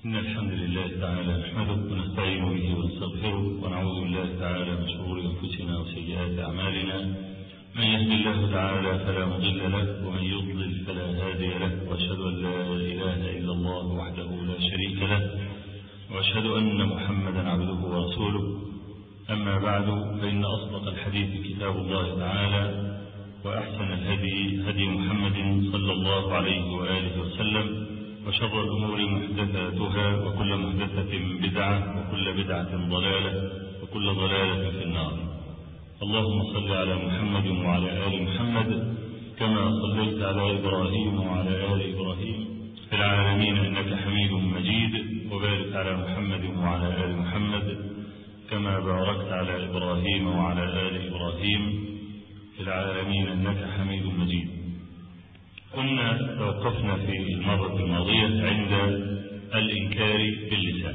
إن الحمد لله تعالى نحمده ونستعين به ونستغفره ونعوذ بالله تعالى من شرور أنفسنا وسيئات أعمالنا من يهد الله تعالى فلا مضل له ومن يضلل فلا هادي له وأشهد أن لا إله إلا الله وحده لا شريك له وأشهد أن محمدا عبده ورسوله أما بعد فإن أصدق الحديث كتاب الله تعالى وأحسن الهدي هدي محمد صلى الله عليه وآله وسلم وشر الأمور محدثاتها وكل محدثة بدعة وكل بدعة ضلالة وكل ضلالة في النار اللهم صل على محمد وعلى آل محمد كما صليت على إبراهيم وعلى آل إبراهيم في العالمين إنك حميد مجيد وبارك على محمد وعلى آل محمد كما باركت على إبراهيم وعلى آل إبراهيم في العالمين إنك حميد مجيد كنا توقفنا في المرة الماضية عند الإنكار باللسان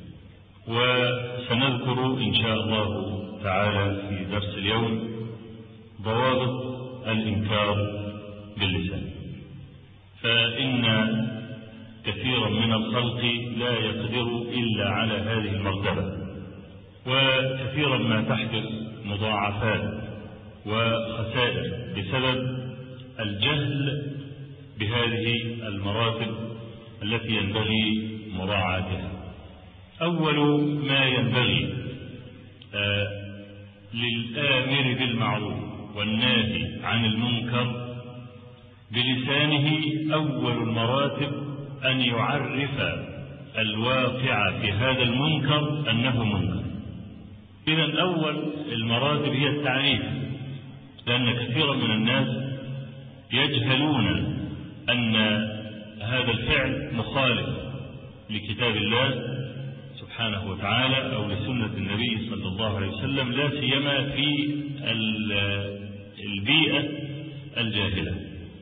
وسنذكر إن شاء الله تعالى في درس اليوم ضوابط الإنكار باللسان فإن كثيرا من الخلق لا يقدر إلا على هذه المرتبة وكثيرا ما تحدث مضاعفات وخسائر بسبب الجهل بهذه المراتب التي ينبغي مراعاتها أول ما ينبغي آه للآمر بالمعروف والناهي عن المنكر بلسانه أول المراتب أن يعرف الواقع في هذا المنكر أنه منكر إذا أول المراتب هي التعريف لأن كثيرا من الناس يجهلون أن هذا الفعل مخالف لكتاب الله سبحانه وتعالى أو لسنة النبي صلى الله عليه وسلم لا سيما في البيئة الجاهلة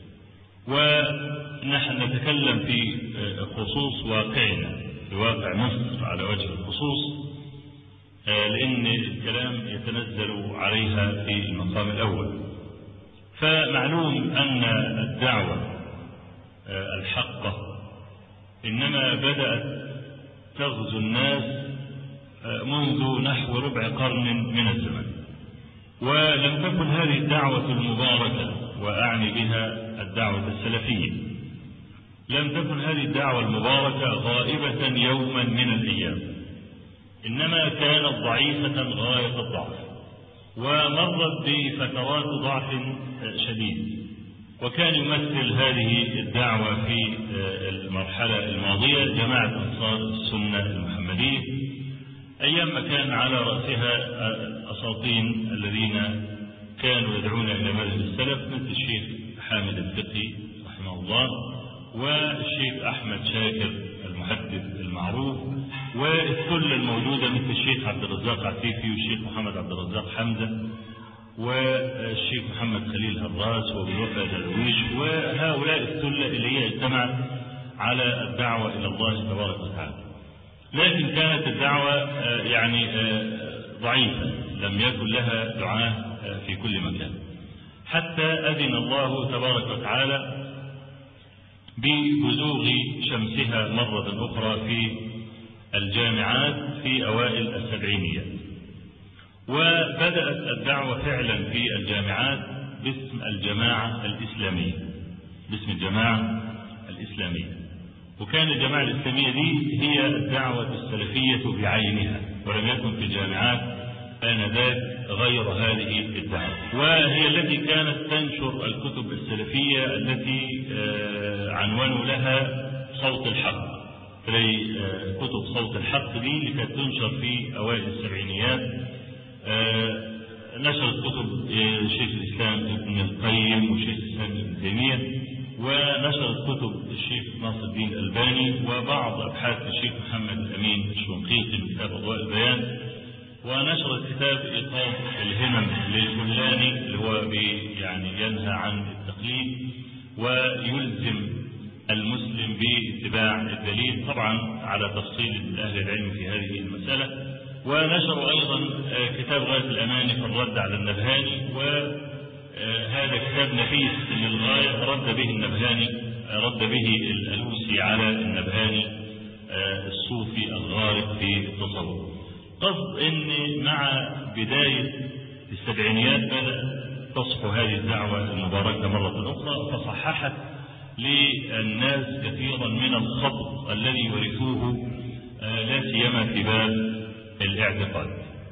ونحن نتكلم في خصوص واقعنا في واقع مصر على وجه الخصوص لأن الكلام يتنزل عليها في المقام الأول فمعلوم أن الدعوة الحقة إنما بدأت تغزو الناس منذ نحو ربع قرن من الزمن ولم تكن هذه الدعوة المباركة وأعني بها الدعوة السلفية لم تكن هذه الدعوة المباركة غائبة يوما من الأيام إنما كانت ضعيفة غاية الضعف ومرت بفترات ضعف شديد وكان يمثل هذه الدعوة في المرحلة الماضية جماعة أنصار السنة المحمدية أيام ما كان على رأسها أساطين الذين كانوا يدعون إلى مذهب السلف مثل الشيخ حامد الفقي رحمه الله والشيخ أحمد شاكر المحدث المعروف والكل الموجودة مثل الشيخ عبد الرزاق عفيفي والشيخ محمد عبد الرزاق حمزة والشيخ محمد خليل هراس وبالوفا درويش وهؤلاء السلة اللي هي اجتمعت على الدعوة إلى الله تبارك وتعالى لكن كانت الدعوة يعني ضعيفة لم يكن لها دعاة في كل مكان حتى أذن الله تبارك وتعالى ببزوغ شمسها مرة أخرى في الجامعات في أوائل السبعينيات وبدأت الدعوة فعلا في الجامعات باسم الجماعة الإسلامية باسم الجماعة الإسلامية وكان الجماعة الإسلامية دي هي الدعوة السلفية بعينها ولم يكن في الجامعات آنذاك غير هذه الدعوة وهي التي كانت تنشر الكتب السلفية التي عنونوا لها صوت الحق تلاقي كتب صوت الحق دي اللي كانت تنشر في أوائل السبعينيات نشرت كتب شيخ الإسلام ابن القيم وشيخ الإسلام ابن تيمية ونشرت كتب الشيخ ناصر الدين الألباني وبعض أبحاث الشيخ محمد الأمين الشنقيطي من كتاب أضواء البيان ونشرت كتاب إيقاظ الهمم للفلاني اللي هو يعني ينهى عن التقليد ويلزم المسلم باتباع الدليل طبعا على تفصيل أهل العلم في هذه المسألة ونشروا أيضا كتاب غاية الأمان في الرد على النبهاني وهذا كتاب نفيس للغاية رد به النبهاني رد به الألوسي على النبهاني الصوفي الغارق في التصوف قصد ان مع بداية السبعينيات بدأ تصحو هذه الدعوة المباركة مرة أخرى فصححت للناس كثيرا من الخطأ الذي ورثوه لا سيما في باب الاعتقاد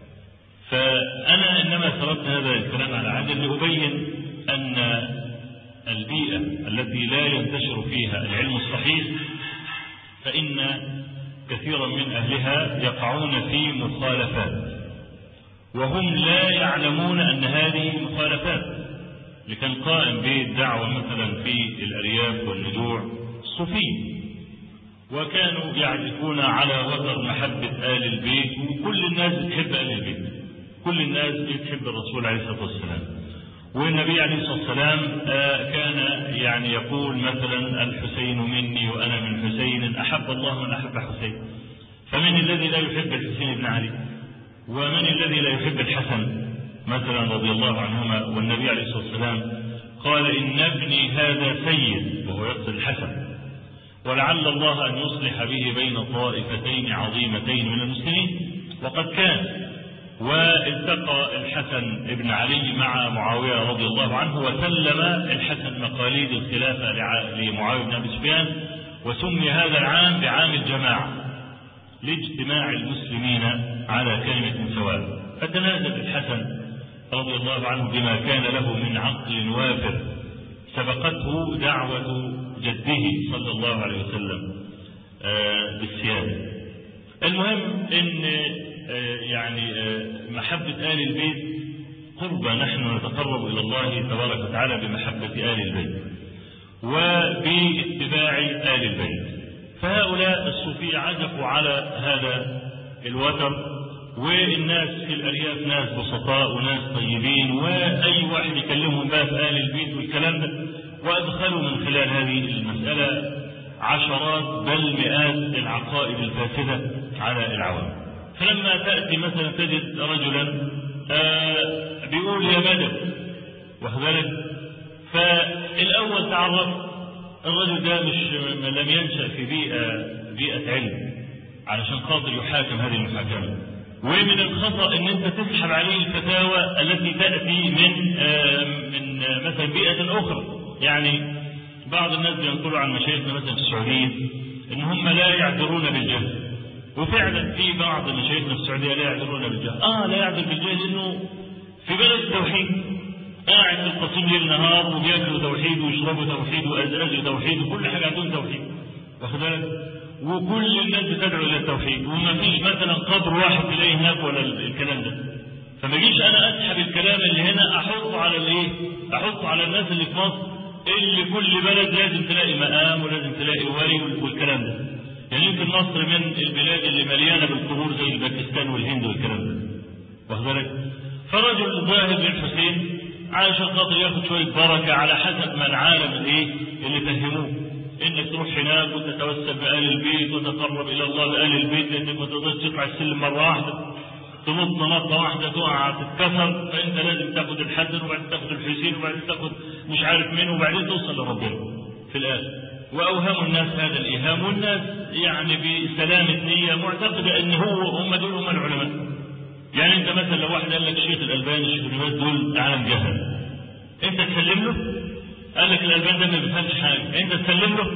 فأنا إنما سردت هذا الكلام على عجل لأبين أن البيئة التي لا ينتشر فيها العلم الصحيح فإن كثيرا من أهلها يقعون في مخالفات وهم لا يعلمون أن هذه مخالفات اللي كان قائم بالدعوة مثلا في الأرياف والنجوع الصوفيين وكانوا يعرفون على وتر محبة آل البيت وكل الناس بتحب آل البيت كل الناس بتحب الرسول عليه الصلاة والسلام والنبي عليه الصلاة والسلام كان يعني يقول مثلا الحسين مني وأنا من حسين أحب الله من أحب حسين فمن الذي لا يحب الحسين بن علي ومن الذي لا يحب الحسن مثلا رضي الله عنهما والنبي عليه الصلاة والسلام قال إن ابني هذا سيد وهو يقصد الحسن ولعل الله أن يصلح به بين طائفتين عظيمتين من المسلمين وقد كان والتقى الحسن بن علي مع معاوية رضي الله عنه وسلم الحسن مقاليد الخلافة لمعاوية بن أبي سفيان وسمي هذا العام بعام الجماعة لاجتماع المسلمين على كلمة سواء فتنازل الحسن رضي الله عنه بما كان له من عقل وافر سبقته دعوة جده صلى الله عليه وسلم بالسيادة المهم ان يعني محبة آل البيت قربة نحن نتقرب إلى الله تبارك وتعالى بمحبة آل البيت وباتباع آل البيت فهؤلاء الصوفية عزفوا على هذا الوتر والناس في الأرياف ناس بسطاء وناس طيبين وأي واحد يكلمهم بقى في آل البيت والكلام ده وأدخلوا من خلال هذه المسألة عشرات بل مئات العقائد الفاسدة على العوام فلما تأتي مثلا تجد رجلا آه بيقول يا بدر واخد بالك فالأول تعرف الرجل ده مش لم ينشأ في بيئة بيئة علم علشان خاطر يحاكم هذه المحاكمة ومن الخطأ ان انت تسحب عليه الفتاوى التي تأتي من آه من آه مثلا بيئة اخرى يعني بعض الناس بينقلوا عن مشايخنا مثلا في السعودية ان هم لا يعذرون بالجهل وفعلا في بعض مشايخنا في السعوديه لا يعذرون بالجهل اه لا يعذر بالجهل لانه في بلد التوحيد قاعد في القصيم ليل نهار وبياكلوا توحيد ويشربوا توحيد وازاجوا توحيد وكل حاجه عندهم توحيد واخد بالك وكل الناس بتدعو الى التوحيد وما فيش مثلا قبر واحد تلاقيه هناك ولا الكلام ده فما جيش انا اسحب الكلام اللي هنا احطه على الايه؟ احطه على الناس اللي في مصر اللي كل بلد لازم تلاقي مقام ولازم تلاقي ولي والكلام ده يعني يمكن مصر من البلاد اللي مليانه بالقبور زي باكستان والهند والكلام ده واخد بالك فرجل ظاهر بن حسين عشان خاطر ياخد شويه بركه على حسب ما العالم الايه اللي فهموه انك تروح هناك وتتوسل بآل البيت وتقرب الى الله بآل البيت لانك ما تقدرش تقع السلم مره واحده تنط نطه واحده تقع تتكسر فانت لازم تاخد الحسن وبعدين تاخد الحسين وبعدين تاخد مش عارف مين وبعدين توصل لربنا في الاخر واوهموا الناس هذا الايهام والناس يعني بسلامه نيه معتقده ان هو هم دول هم العلماء يعني انت مثلا لو واحد قال لك الشيخ الالباني الشيخ الناس دول عالم جهل انت تسلم له قال لك الالباني ده ما بيفهمش حاجه انت تسلم له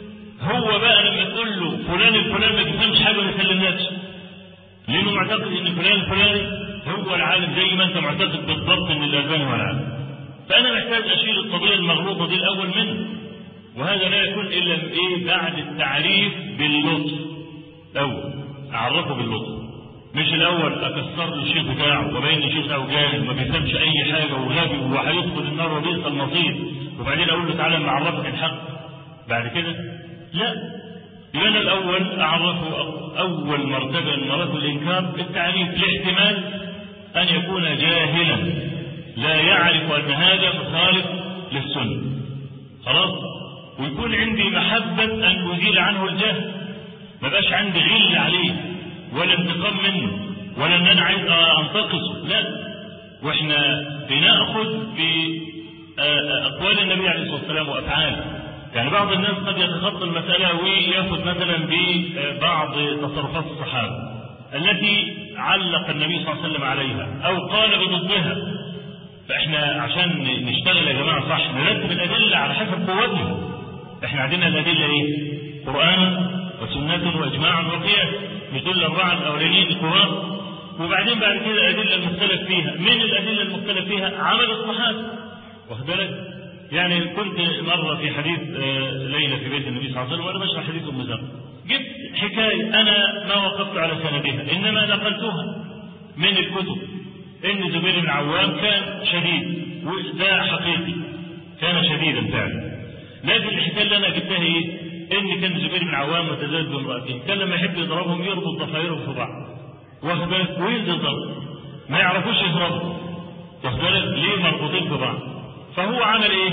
هو بقى لما تقول له فلان الفلاني ما بيفهمش حاجه ما يسلمناش لانه معتقد ان فلان الفلاني هو العالم زي ما انت معتقد بالضبط ان الالباني هو العالم فانا محتاج اشيل القضيه المغلوطه دي الاول منه وهذا لا يكون الا ايه بعد التعريف باللطف الاول اعرفه باللطف مش الاول اكسر له الشيخ بتاعه وبين الشيخ بتاعه جاهل ما بيفهمش اي حاجه وغبي وهيدخل النار وبئس المصير وبعدين اقول له تعالى ما اعرفك الحق بعد كده لا يبقى انا الاول اعرفه اول مرتبه من مراتب الانكار التعريف لاحتمال ان يكون جاهلا لا يعرف ان هذا مخالف للسنه خلاص ويكون عندي محبة أن أزيل عنه الجهل ما بقاش عندي غل عليه ولا انتقام منه ولا أن أنا عايز أنتقصه لا وإحنا بنأخذ بأقوال النبي عليه الصلاة والسلام وأفعاله يعني بعض الناس قد يتخطى المسألة ويأخذ مثلا ببعض تصرفات الصحابة التي علق النبي صلى الله عليه وسلم عليها أو قال بضدها فإحنا عشان نشتغل يا جماعة صح نرتب الأدلة على حسب قوتنا إحنا عندنا الأدلة إيه؟ قرآن وسنة وإجماع وقياس مش دول الأربعة الأولانيين القرآن وبعدين بعد كده الأدلة المختلف فيها من الأدلة المختلف فيها عمل الصحابة واخد بالك يعني كنت مرة في حديث ليلى في بيت النبي صلى الله عليه وسلم وأنا بشرح حديث أم ذر جبت حكاية أنا ما وقفت على سندها إنما نقلتها من الكتب إن زبير بن عوام كان شديد وده حقيقي كان شديدا فعلا لكن الحكاية اللي أنا جبتها إيه؟ إن كان زبير بن عوام متزوج بامرأتين كان لما يحب يضربهم يربط ضفايرهم في بعض واخد بالك وينزل ضرب ما يعرفوش يهربوا واخد بالك ليه مربوطين في بعض فهو عمل ايه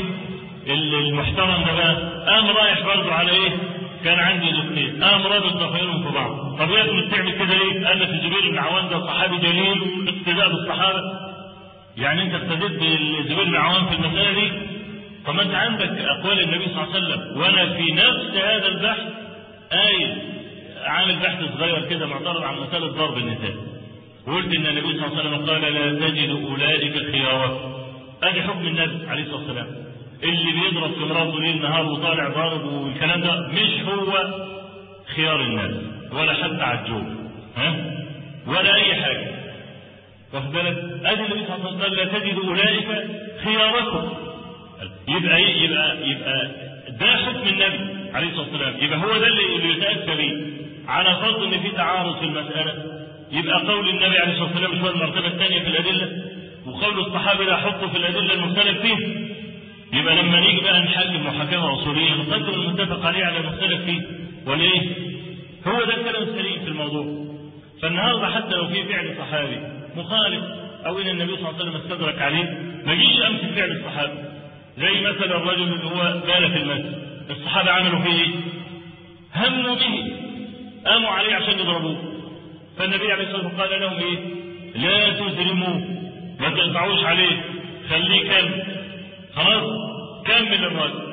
المحترم ده بقى قام رايح برضه على ايه كان عندي الاثنين قام رابط ضفايرهم في بعض طب يا ابني بتعمل كده ليه قال لك زبير بن عوام ده صحابي جليل واقتداء بالصحابه يعني انت اقتديت بزبير بن عوام في المساله دي طب ما انت عندك اقوال النبي صلى الله عليه وسلم وانا في نفس هذا البحث قايل عامل بحث صغير كده معترض عن مساله ضرب النساء وقلت ان النبي صلى الله عليه وسلم قال لا تجد اولئك خيارا ادي حكم النبي عليه الصلاه والسلام اللي بيضرب في مراته ليل نهار وطالع ضارب والكلام ده مش هو خيار الناس ولا حتى عجوب ها ولا اي حاجه واخد بالك ادي النبي صلى الله عليه وسلم لا تجد اولئك خياركم يبقى ايه يبقى يبقى ده حكم النبي عليه الصلاه والسلام يبقى هو ده اللي اللي يتاتى به على فرض ان في تعارض في المساله يبقى قول النبي عليه الصلاه والسلام هو المرتبه الثانيه في الادله وقول الصحابه لا حطه في الادله المختلف فيه يبقى لما نيجي بقى نحكم محاكمه اصوليه نقدم المتفق عليه على المختلف فيه وليه؟ هو ده الكلام السليم في الموضوع فالنهارده حتى لو في فعل صحابي مخالف او ان النبي صلى الله عليه وسلم استدرك عليه ما جيش امسك فعل الصحابي زي مثلا الرجل اللي هو بال في المسجد الصحابه عملوا فيه ايه؟ هموا به قاموا عليه عشان يضربوه فالنبي عليه الصلاه والسلام قال لهم ايه؟ لا تزرموه ما تقطعوش عليه خليه كمل خلاص كمل الراجل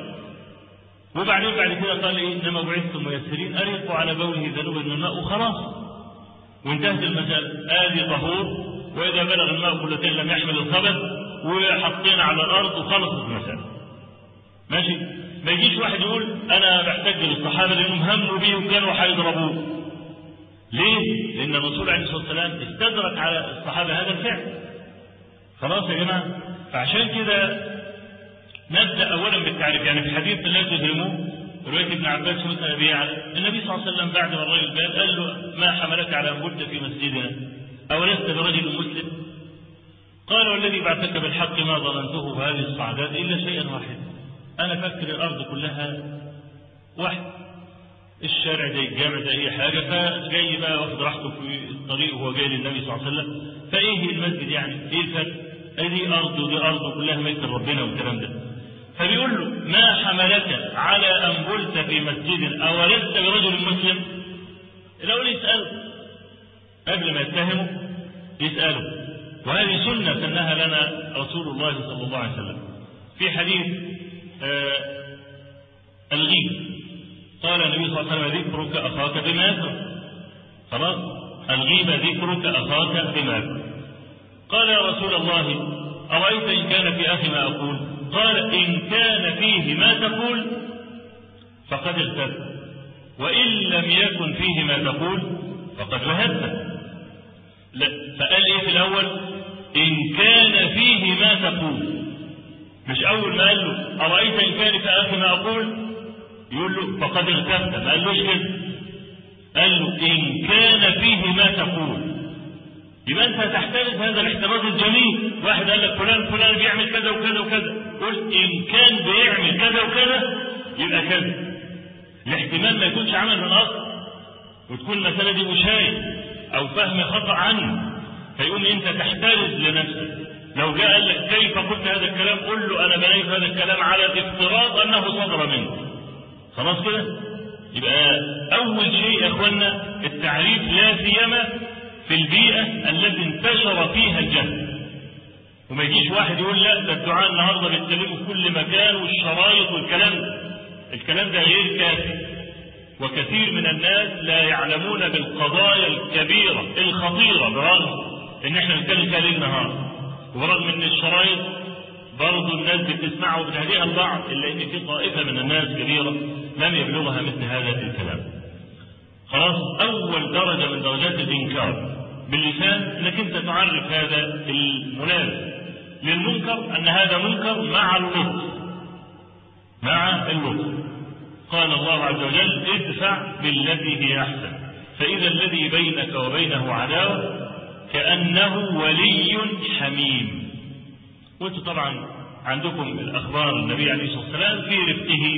وبعدين بعد كده قال ايه انما بعثتم ميسرين اريقوا على بوله ذنوبا من الماء وخلاص وانتهت المساله ادي طهور واذا بلغ الماء كلتين لم يحمل الخبث وحطينا على الارض وخلصت المساله ماشي ما يجيش واحد يقول انا بحتج للصحابه لانهم هموا بيه وكانوا هيضربوه ليه؟ لان الرسول عليه الصلاه والسلام استدرك على الصحابه هذا الفعل خلاص يا جماعه فعشان كده نبدا اولا بالتعريف يعني في حديث لا تظلموه روايه ابن عباس ومثل ابي على النبي صلى الله عليه وسلم بعد ما الرجل قال قال له ما حملك على ان قلت في مسجدنا اولست برجل مسلم قال والذي بعثك بالحق ما ظننته بهذه الصعدات الا شيئا واحدا انا فكر الارض كلها واحد الشارع زي الجامع زي اي حاجه فجاي بقى واخد راحته في الطريق وهو جاي للنبي صلى الله عليه وسلم فايه المسجد يعني؟ ايه الفرق؟ دي ارض ودي ارض كلها ملك ربنا والكلام ده. فبيقول له ما حملك على ان قلت في مسجد اولست برجل مسلم؟ الاول يساله قبل ما يتهمه يساله وهذه سنه سنها لنا رسول الله صلى الله عليه وسلم. في حديث آه الغيب قال النبي صلى الله عليه وسلم ذكرك اخاك بما يكره خلاص الغيبه ذكرك اخاك بما يكره قال يا رسول الله أرأيت إن كان في أخي ما أقول قال إن كان فيه ما تقول فقد اغتبت وإن لم يكن فيه ما تقول فقد وهبت فقال إيه في الأول إن كان فيه ما تقول مش أول ما قال له أرأيت إن كان في أخي ما أقول يقول له فقد اغتبت ما قالوش كده قال له إن كان فيه ما تقول يبقى انت تحترز هذا الاحتراز الجميل واحد قال لك فلان فلان بيعمل كذا وكذا وكذا قلت ان كان بيعمل كذا وكذا يبقى كذا الاحتمال ما يكونش عمل من اصل وتكون المساله دي مشاهد او فهم خطا عنه فيقوم انت تحترز لنفسك لو جاء قال لك كيف قلت هذا الكلام قل له انا بنيت هذا الكلام على افتراض انه صدر منك خلاص كده يبقى اول شيء يا اخوانا التعريف لا سيما في البيئة التي انتشر فيها الجهل وما يجيش واحد يقول لا ده الدعاء النهارده بيتكلموا في كل مكان والشرايط والكلام ده الكلام ده غير كافي وكثير من الناس لا يعلمون بالقضايا الكبيرة الخطيرة برغم ان احنا بنتكلم فيها ليل نهار ورغم ان الشرايط برضه الناس بتسمعه وبتهديها البعض الا ان في طائفة من الناس كبيرة لم يبلغها مثل هذا الكلام خلاص اول درجة من درجات الانكار باللسان انك انت تعرف هذا المنافق للمنكر ان هذا منكر مع اللطف مع اللطف قال الله عز وجل ادفع بالتي هي احسن فاذا الذي بينك وبينه عداوه كانه ولي حميم وانتم طبعا عندكم الاخبار النبي عليه الصلاه والسلام في رفقه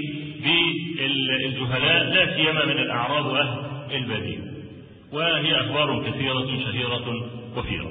بالجهلاء لا سيما من الاعراب واهل الباديه وهي اخبار كثيره شهيره وفيره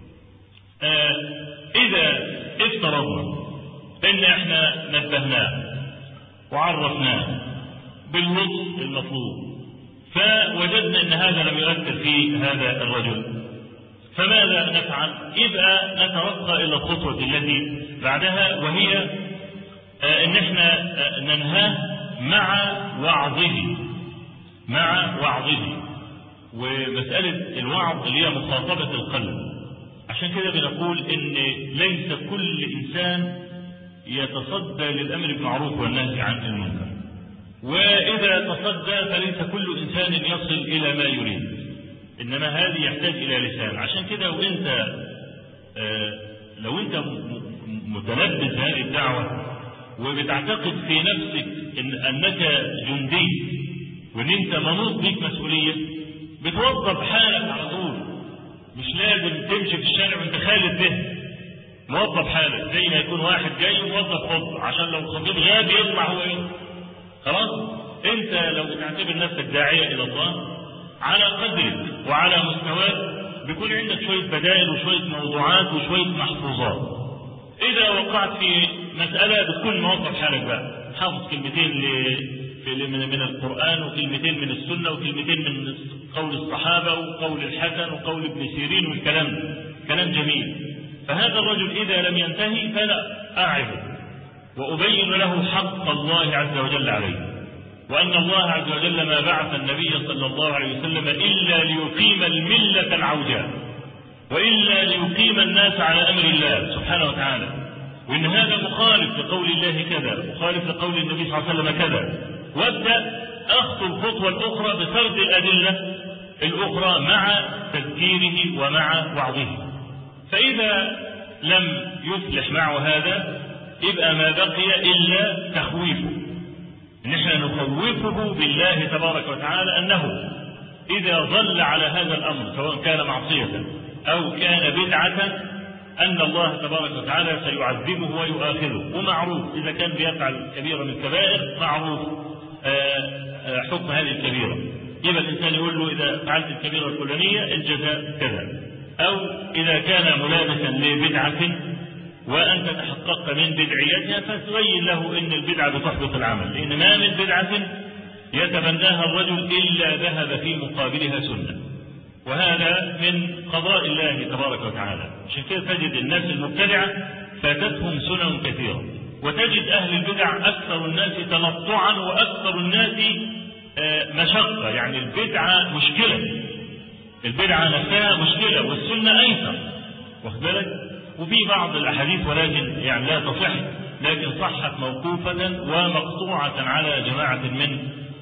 آه اذا افترضنا ان احنا نبهناه وعرفناه باللطف المطلوب فوجدنا ان هذا لم يؤثر في هذا الرجل فماذا نفعل يبقى نترقى الى الخطوه التي بعدها وهي ان احنا ننهاه مع وعظه مع وعظه ومساله الوعظ اللي هي مخاطبه القلب عشان كده بنقول ان ليس كل انسان يتصدى للامر بالمعروف والنهي عن المنكر واذا تصدى فليس كل انسان يصل الى ما يريد انما هذه يحتاج الى لسان عشان كده وانت آه لو انت متلبس هذه الدعوه وبتعتقد في نفسك إن انك جندي وان انت منوط بيك مسؤوليه بتوظف حالك على طول مش لازم تمشي في الشارع وانت خالد به موظف حالك زي ما يكون واحد جاي موظف خطبه عشان لو الخطيب غاب يطلع هو يطلع خلاص انت لو بتعتبر نفسك داعيه الى الله على قدرك وعلى مستواك بيكون عندك شويه بدائل وشويه موضوعات وشويه محفوظات اذا وقعت في مساله بتكون موظف حالك بقى حافظ كلمتين ل... من من القران وكلمتين من السنه وكلمتين من قول الصحابه وقول الحسن وقول ابن سيرين والكلام ده كلام جميل فهذا الرجل اذا لم ينتهي فلا اعظه وأبين له حق الله عز وجل عليه وأن الله عز وجل ما بعث النبي صلى الله عليه وسلم إلا ليقيم الملة العوجاء وإلا ليقيم الناس على أمر الله سبحانه وتعالى وإن هذا مخالف لقول الله كذا مخالف لقول النبي صلى الله عليه وسلم كذا وابدأ أخطو الخطوة الأخرى بسرد الأدلة الأخرى مع تذكيره ومع وعظه فإذا لم يفلح معه هذا يبقى ما بقي إلا تخويفه إن احنا نخوفه بالله تبارك وتعالى أنه إذا ظل على هذا الأمر سواء كان معصية أو كان بدعة أن الله تبارك وتعالى سيعذبه ويؤاخذه ومعروف إذا كان بيفعل كبيرة من الكبائر معروف حكم هذه الكبيرة يبقى الإنسان يقول له إذا فعلت الكبيرة الفلانية الجزاء كذا أو إذا كان ملابسا لبدعة وأنت تحققت من بدعيتها فتبين له أن البدعة بتحبط العمل لأن ما من بدعة يتبناها الرجل إلا ذهب في مقابلها سنة وهذا من قضاء الله تبارك وتعالى عشان كده تجد الناس المبتدعة فاتتهم سنن كثيرة وتجد أهل البدع أكثر الناس تنطعا وأكثر الناس مشقة يعني البدعة مشكلة البدعة نفسها مشكلة والسنة أيسر واخد بالك وفي بعض الأحاديث ولكن يعني لا تصح لكن صحت موقوفة ومقطوعة على جماعة من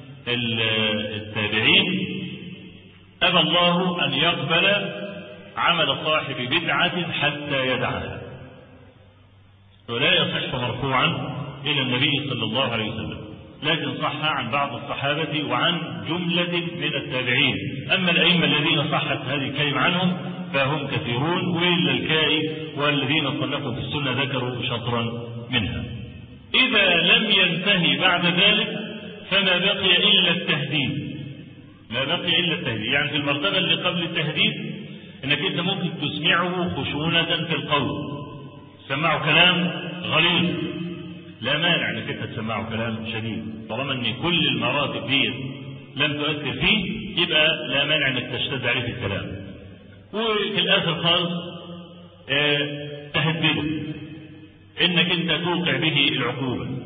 التابعين أبى الله أن يقبل عمل صاحب بدعة حتى يدعها ولا يصح مرفوعا إلى النبي صلى الله عليه وسلم لكن صح عن بعض الصحابة وعن جملة من التابعين أما الأئمة الذين صحت هذه الكلمة عنهم فهم كثيرون وإلا الكائي والذين صنفوا في السنة ذكروا شطرا منها إذا لم ينتهي بعد ذلك فما بقي إلا التهديد ما بقي إلا التهديد يعني في المرتبة اللي قبل التهديد انك انت ممكن تسمعه خشونة في القول تسمعه كلام غليظ لا مانع انك انت تسمعه كلام شديد طالما ان كل المراتب دي لم تؤثر فيه يبقى لا مانع انك تشتد عليه في الكلام وفي الاخر خالص اه تهدده انك انت توقع به العقوبة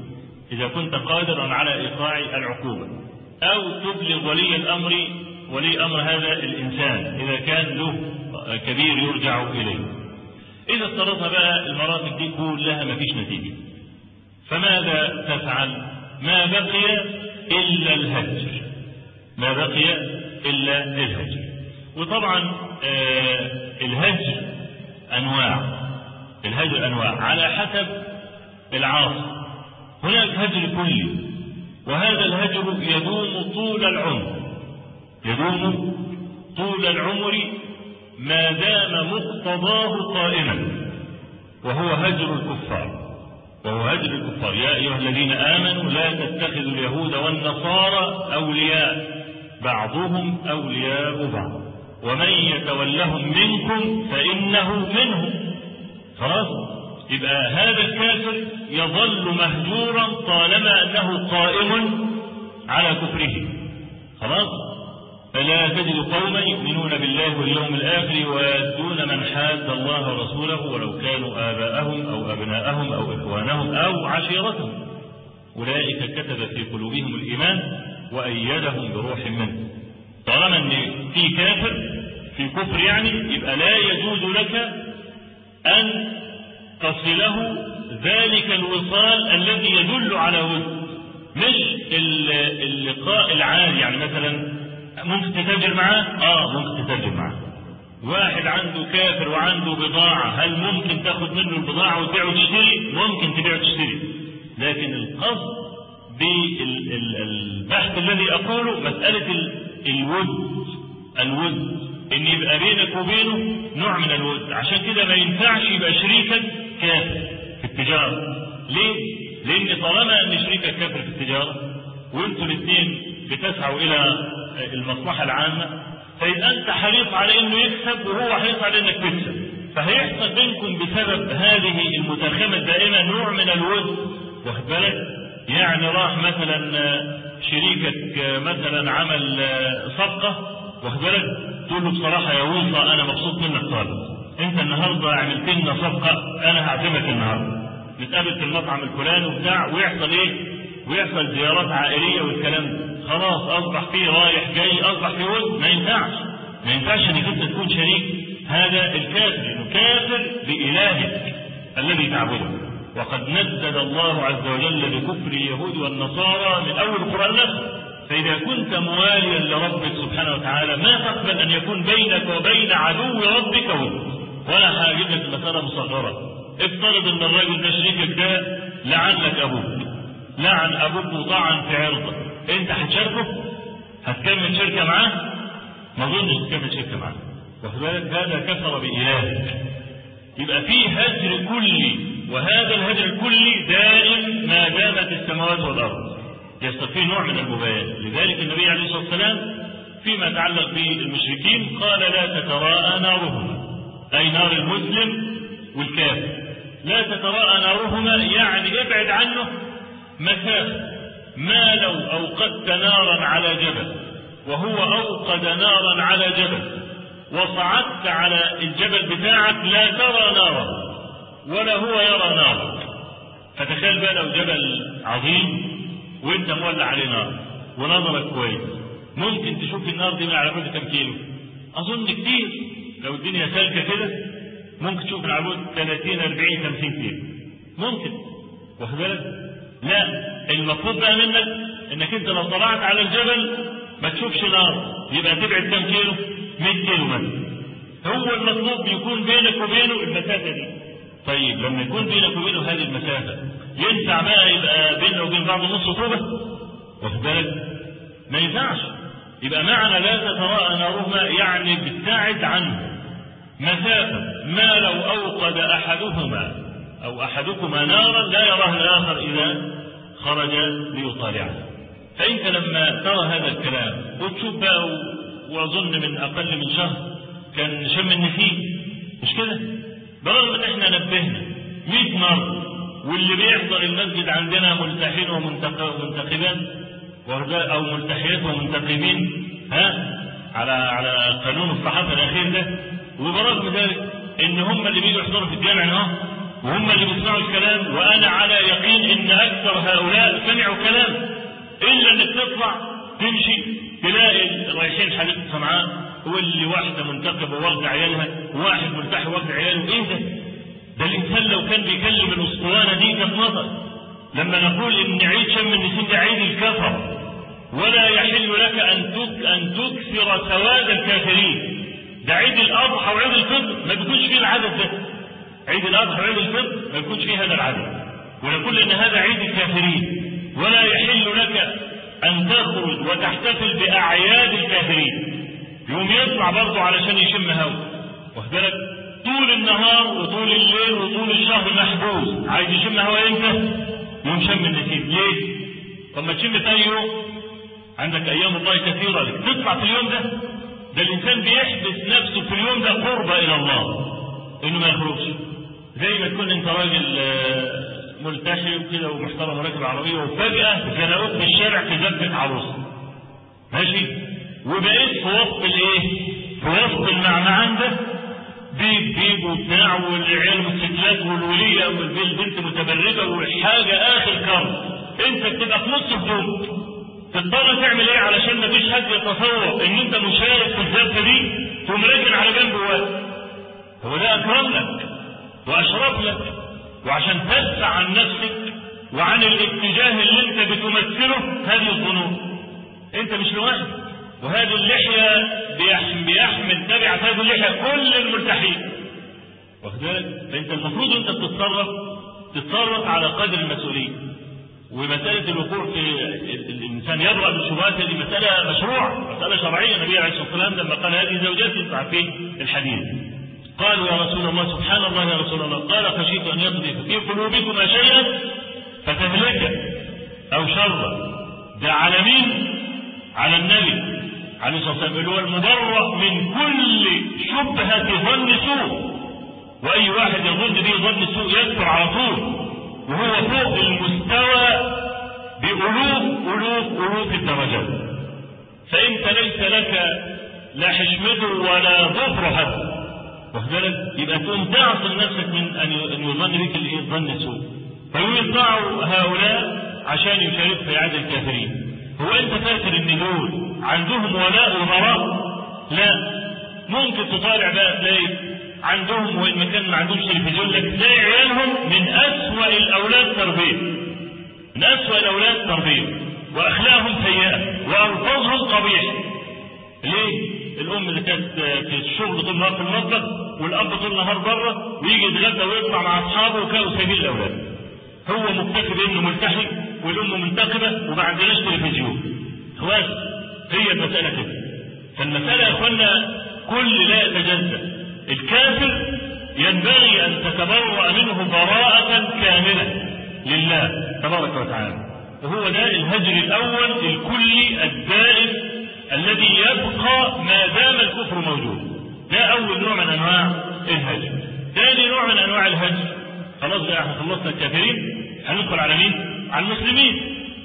إذا كنت قادرا على إيقاع العقوبة أو تبلغ ولي الأمر ولي أمر هذا الإنسان إذا كان له كبير يرجع إليه إذا افترضنا بقى المراتب دي كلها ما فيش نتيجة فماذا تفعل ما بقي إلا الهجر ما بقي إلا الهجر وطبعا آه الهجر أنواع الهجر أنواع على حسب العاصي هناك هجر كلي وهذا الهجر يدوم طول العمر يدوم طول العمر ما دام مقتضاه قائما وهو هجر الكفار وهو هجر الكفار يا أيها الذين آمنوا لا تتخذوا اليهود والنصارى أولياء بعضهم أولياء بعض ومن يتولهم منكم فإنه منهم خلاص يبقى هذا الكافر يظل مهجورا طالما أنه قائم على كفره خلاص فلا تجد قوما يؤمنون بالله واليوم الآخر ويؤدون من حاد الله ورسوله ولو كانوا آباءهم أو أبناءهم أو إخوانهم أو عشيرتهم أولئك كتب في قلوبهم الإيمان وأيدهم بروح منه طالما أن في كافر في كفر يعني يبقى لا يجوز لك أن تصله ذلك الوصال الذي يدل على ود مش اللقاء العادي يعني مثلا ممكن تتاجر معاه؟ اه ممكن تتاجر معاه. واحد عنده كافر وعنده بضاعة، هل ممكن تاخد منه البضاعة وتبيع وتشتري؟ ممكن تبيع وتشتري. لكن القصد بالبحث الذي أقوله مسألة الود الود إن يبقى بينك وبينه نوع من الود، عشان كده ما ينفعش يبقى شريكك كافر في التجارة. ليه؟ لأن طالما أن شريكك كافر في التجارة وأنتوا الاثنين بتسعوا إلى المصلحة العامة فيبقى أنت حريص على إنه يكسب وهو حريص على إنك تكسب فهيحصل بينكم بسبب هذه المتاخمة الدائمة نوع من الود واخد بالك يعني راح مثلا شريكك مثلا عمل صفقة واخد بالك تقول له بصراحة يا وصى أنا مبسوط منك خالص أنت النهاردة عملت لنا صفقة أنا هعزمك النهاردة نتقابل في المطعم الفلاني وبتاع ويحصل إيه؟ ويحصل زيارات عائلية والكلام ده خلاص اصبح فيه رايح جاي اصبح فيه ود ما ينفعش ما ينفعش انك انت تكون شريك هذا الكافر لانه كافر بالهك الذي تعبده وقد ندد الله عز وجل بكفر اليهود والنصارى من اول القران نفسه فاذا كنت مواليا لربك سبحانه وتعالى ما تقبل ان يكون بينك وبين عدو ربك ود ولا هجيب لك المساله مصغره افترض ان الراجل ده شريكك ده لعنك ابوك لعن ابوك وطعن في عرضك انت هتشاركه؟ هتكمل شركه معاه؟ ما اظنش تكمل شركه معاه. واخد بالك هذا كفر بإلهك. يبقى في هجر كلي وهذا الهجر الكلي دائم ما دامت السماوات والارض. يصل فيه نوع من المباينه، لذلك النبي عليه الصلاه والسلام فيما يتعلق بالمشركين قال لا تتراءى نارهما اي نار المسلم والكافر. لا تتراءى نارهما يعني ابعد عنه مسافه ما لو أوقدت نارا على جبل وهو أوقد نارا على جبل وصعدت على الجبل بتاعك لا ترى نارا ولا هو يرى نارا فتخيل بقى لو جبل عظيم وانت مولع عليه نار ونظرك كويس ممكن تشوف النار دي من على بعد كم كيلو اظن كتير لو الدنيا سالكه كده ممكن تشوف من على بعد 30 40 50 كيلو ممكن واخد بالك لا المفروض بقى منك انك انت لو طلعت على الجبل ما تشوفش نار يبقى تبعد كم كيلو 100 كيلو مثلا هو المطلوب يكون بينك وبينه المسافه دي طيب لما يكون بينك وبينه هذه المسافه ينفع بقى يبقى بيننا وبين بعض نص طوبه واخد بالك ما ينفعش يبقى معنى لا تتراءى نارهما يعني بتبتعد عنه مسافه ما لو اوقد احدهما أو أحدكما نارا لا يراها الآخر إذا خرج ليطالعها فأنت لما ترى هذا الكلام وتشوف بقى وأظن من أقل من شهر كان شم النسيم مش كده؟ برغم إن إحنا نبهنا 100 مرة واللي بيحضر المسجد عندنا ملتحين ومنتقبات أو ملتحيات ومنتقبين ها على على قانون الصحافة الأخير ده وبرغم ذلك إن هم اللي بيجوا يحضروا في الجامع أهو وهم اللي بيسمعوا الكلام وانا على يقين ان اكثر هؤلاء سمعوا كلام الا انك تطلع تمشي تلاقي رايحين حديقه سمعان واللي واحده منتقبه واخده عيالها وواحد مرتاح واخد عياله ايه ده؟ ده الانسان لو كان بيكلم الاسطوانه دي كانت نظر لما نقول ان عيد شم النسيم ده عيد الكفر ولا يحل لك ان ان تكثر سواد الكافرين ده عيد الاضحى وعيد الفطر ما بيكونش فيه العدد ده عيد الاضحى وعيد الفطر ما بيكونش فيه هذا العدد ونقول ان هذا عيد الكافرين ولا يحل لك ان تخرج وتحتفل باعياد الكافرين يوم يطلع برضه علشان يشم هوا واخد بالك طول النهار وطول الليل وطول الشهر محبوس عايز يشم هوا امتى؟ يوم شم النسيم ليه؟ طب ما تشم في اي يوم عندك ايام الله كثيره لك تطلع في اليوم ده ده الانسان بيحبس نفسه في اليوم ده قربة الى الله انه ما يخرجش زي ما تكون انت راجل ملتحي وكده ومحترم وراكب عربيه وفجاه زنقوك في الشارع في زبده عروسه ماشي وبقيت في وسط الايه؟ في وسط المعمعان ده بيب بيب وبتاع والعيال والستات والوليه والبنت متبرجه والحاجه اخر كرم انت بتبقى في نص هدوء تضطر تعمل ايه علشان ما فيش حد يتصور ان انت مشارك في الزفه دي تقوم راكن على جنب واحد هو ده اكرم لك واشرف لك وعشان تدفع عن نفسك وعن الاتجاه اللي انت بتمثله هذه الظنون انت مش لوحدك وهذه اللحيه بيحمل, بيحمل تبع هذه اللحيه كل المرتاحين واخد بالك فانت المفروض انت بتتصرف تتصرف على قدر المسؤوليه ومسألة الوقوع في الإنسان يبرأ بالشبهات هذه مسألة مشروع مسألة شرعية النبي عليه الصلاة والسلام لما قال هذه زوجاتي عارفين الحديث قالوا يا رسول الله سبحان الله يا رسول الله قال خشيت أن يقذف في قلوبكما شيئا فتهلك أو شرا ده على مين؟ على النبي عليه الصلاة والسلام اللي هو المبرأ من كل شبهة ظن سوء وأي واحد يظن به ظن سوء يكفر على طول وهو فوق المستوى بألوف ألوف ألوف الدرجات فأنت ليس لك لا حشمته ولا ظفر حتى واخد بالك يبقى تقوم تعصم نفسك من ان يظن بك الايه ظن سوء فيطلعوا هؤلاء عشان يشاركوا في عاد الكافرين هو انت فاكر ان دول عندهم ولاء وبراء لا ممكن تطالع بقى تلاقي عندهم وان ما كان ما عندهمش تلفزيون لك تلاقي عيالهم من اسوأ الاولاد تربيه من اسوأ الاولاد تربيه واخلاقهم سيئه والفاظهم قبيحه ليه؟ الام اللي كانت في الشغل طول النهار في المطبخ والاب طول النهار بره ويجي يتغدى ويطلع مع اصحابه وكانوا سايبين الاولاد. هو مكتفي بانه ملتحي والام منتقبه وما عندناش تلفزيون. خلاص هي المساله كده. فالمساله يا اخوانا كل لا يتجزا. الكافر ينبغي ان تتبرأ منه براءة كاملة لله تبارك وتعالى. وهو ده الهجر الاول الكلي الدائم الذي يبقى ما دام الكفر موجود ده اول نوع من انواع الهجر ثاني نوع من انواع الهجر خلاص بقى احنا خلصنا الكافرين هندخل على مين على المسلمين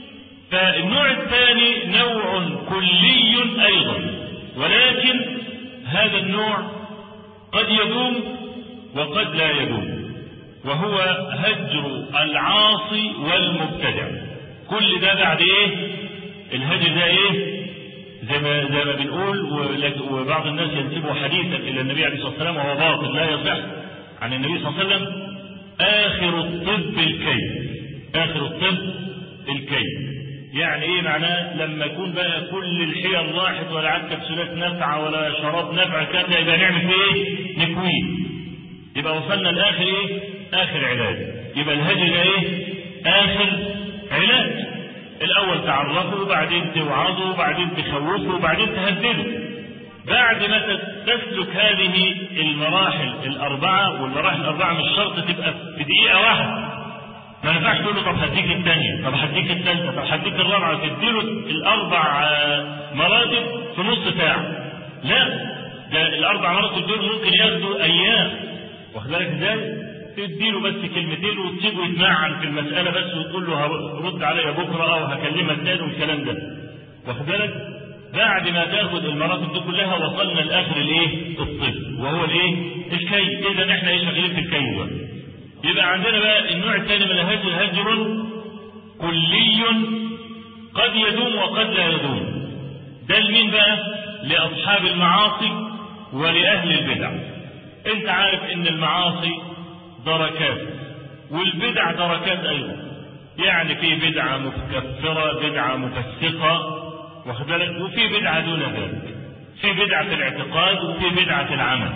فالنوع الثاني نوع كلي ايضا ولكن هذا النوع قد يدوم وقد لا يدوم وهو هجر العاصي والمبتدع كل ده بعد ايه الهجر ده ايه زي ما زي ما بنقول وبعض الناس ينسبوا حديثا الى النبي عليه الصلاه والسلام وهو باطل لا يصح عن النبي صلى الله عليه وسلم اخر الطب الكي اخر الطب الكي يعني ايه معناه لما يكون بقى كل الحيل راحت ولا عاد كبسولات نافعه ولا شراب نافع كده يبقى نعمل فيه ايه؟ نكويه يبقى وصلنا لاخر ايه؟ اخر علاج يبقى الهجر ده ايه؟ اخر علاج الاول تعرفه وبعدين توعظه وبعدين تخوفه وبعدين تهدده بعد ما تسلك هذه المراحل الاربعه والمراحل الاربعه مش شرط تبقى في دقيقه واحده ما ينفعش تقول له طب هديك الثانيه طب هديك الثالثه طب هديك الرابعه تديله الاربع مراتب في نص ساعه لا ده الاربع مراتب دول ممكن ياخدوا ايام واخد بالك ازاي؟ تديله بس كلمتين وتسيبه يتمعن في المسألة بس وتقول له رد عليا بكرة أو هكلمك تاني والكلام ده. واخد بالك؟ بعد ما تاخد المراتب دي كلها وصلنا لآخر الإيه؟ الطب وهو الإيه؟ الكي، إذا إحنا إيه شغالين في الكي بقى. يبقى عندنا بقى النوع الثاني من الهجر هجر كلي قد يدوم وقد لا يدوم ده لمين بقى لأصحاب المعاصي ولأهل البدع انت عارف ان المعاصي دركات والبدع دركات ايضا يعني في بدعة مكفرة بدعة مفسقة واخد بالك وفي بدعة دون ذلك في بدعة الاعتقاد وفي بدعة العمل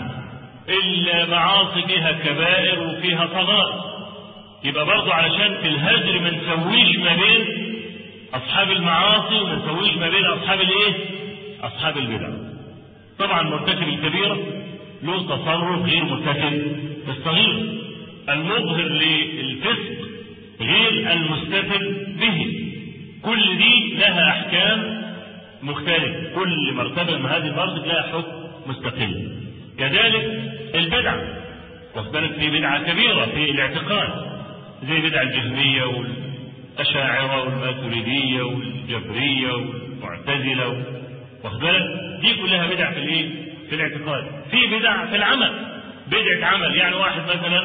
المعاصي فيها كبائر وفيها صغائر يبقى برضه علشان في الهجر ما نسويش ما بين اصحاب المعاصي وما نسويش ما بين اصحاب الايه اصحاب البدع طبعا مرتكب الكبيره له تصرف غير مرتكب الصغير المظهر للفسق غير المستتر به كل دي لها احكام مختلفه كل مرتبه من هذه المراتب لها حكم مستقل كذلك البدعه واخد بالك في بدعه كبيره في الاعتقاد زي بدع الجهميه والاشاعره والماتريديه والجبريه والمعتزله واخد بالك دي كلها بدع في الايه؟ في الاعتقاد في بدع في العمل بدعه عمل يعني واحد مثلا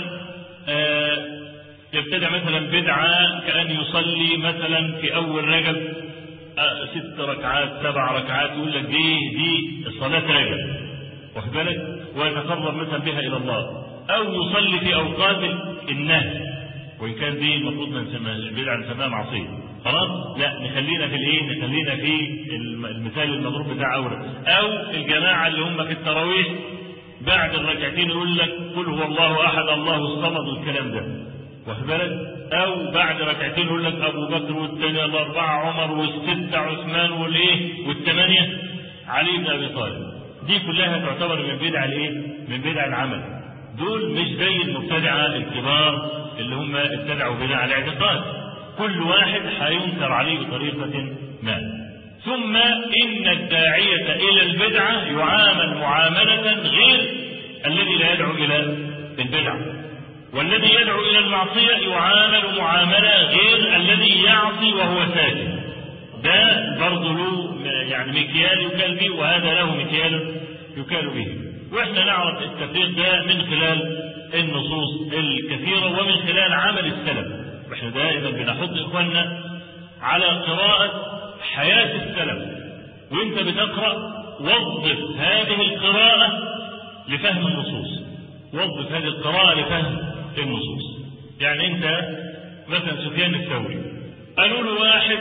آه يبتدع مثلا بدعة كأن يصلي مثلا في أول رجب آه ست ركعات سبع ركعات يقول لك دي دي صلاة رجب واخد بالك ويتقرب مثلا بها إلى الله أو يصلي في أوقات النهي وإن كان دي المفروض ما نسميهاش بدعة نسميها معصية خلاص لا نخلينا في الايه نخلينا في المثال المضروب بتاع أورا أو الجماعة اللي هم في التراويح بعد الركعتين يقول لك قل هو الله أحد الله الصمد والكلام ده واخد بالك او بعد ركعتين يقول لك ابو بكر والثاني الاربعه عمر والسته عثمان والايه والثمانيه علي بن ابي طالب دي كلها تعتبر من بدع الايه؟ من بدع العمل دول مش زي المبتدعه الكبار اللي هم ابتدعوا بدع الاعتقاد كل واحد هينكر عليه بطريقه ما ثم ان الداعيه الى البدعه يعامل معامله غير الذي لا يدعو الى البدعه والذي يدعو إلى المعصية يعامل معاملة غير الذي يعصي وهو ساجد ده برضه له يعني مكيال يكال به وهذا له مكيال يكال به واحنا نعرف التفريق ده من خلال النصوص الكثيرة ومن خلال عمل السلف احنا دائما بنحط اخواننا على قراءة حياة السلف وانت بتقرأ وظف هذه القراءة لفهم النصوص وظف هذه القراءة لفهم النصوص يعني انت مثلا سفيان الثوري قالوا له واحد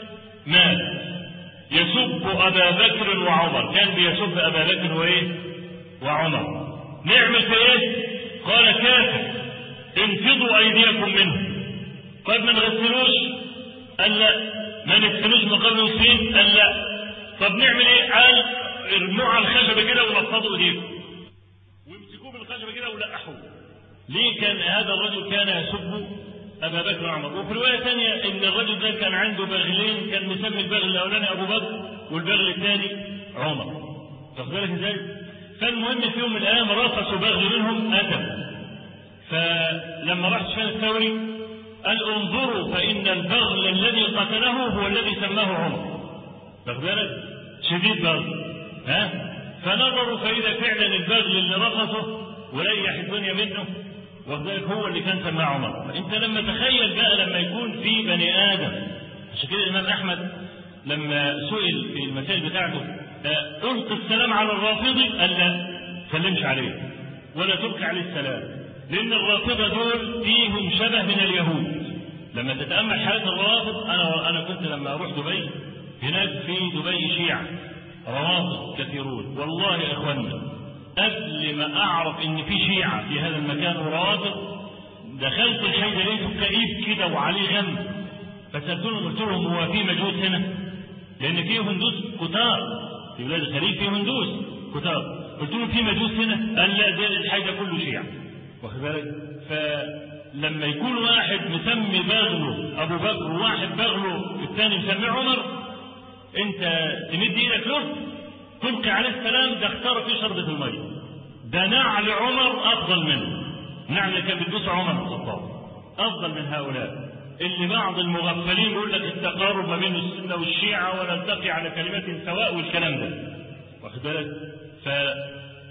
مات يسب ابا بكر وعمر كان بيسب ابا بكر وايه وعمر نعمل في ايه قال كافر انفضوا ايديكم منه قال ما نغسلوش قال لا ما ندفنوش من قبل المسلمين قال لا طب نعمل ايه قال ارموه على الخشبه كده ونفضوا ايديكم ويمسكوه بالخشبه كده ولقحوه ليه كان هذا الرجل كان يسب ابا بكر وعمر وفي روايه ثانيه ان الرجل ده كان عنده بغلين كان مسمي البغل الاولاني ابو بكر والبغل الثاني عمر واخد بالك ازاي؟ فالمهم في يوم من الايام رفسوا بغل منهم ادم فلما راح سفيان الثوري قال انظروا فان البغل الذي قتله هو الذي سماه عمر واخد بالك؟ شديد بغل ها؟ فنظروا فاذا فعلا البغل اللي رفسه وريح الدنيا منه وذلك هو اللي كان سماه عمر فانت لما تخيل بقى لما يكون في بني ادم عشان كده الامام احمد لما سئل في المسائل بتاعته القي السلام على الرافضي قال لا سلمش عليه ولا تلقي عليه السلام لان الرافضه دول فيهم شبه من اليهود لما تتامل حياه الروافض انا انا كنت لما اروح دبي هناك في دبي شيعه روافض كثيرون والله يا اخوانا قبل ما اعرف ان في شيعه في هذا المكان وروافض دخلت الحي لقيته كئيب كده وعليه غم فسالتهم قلت لهم هو في مجوس هنا؟ لان في هندوس كتار في بلاد الخليج في هندوس كتار قلت لهم في مجوس هنا؟ قال لا ده الحي ده كله شيعه واخد بالك؟ فلما يكون واحد مسمي بغله ابو بكر وواحد بغله الثاني مسميه عمر انت تمد ايدك له تلقي عليه السلام ده اختار في شربة المية ده نعل عمر أفضل منه نعل اللي كان بيدوس عمر بن الخطاب أفضل من هؤلاء اللي بعض المغفلين يقول لك التقارب ما بين السنة والشيعة ونلتقي على كلمات سواء والكلام ده واخد بالك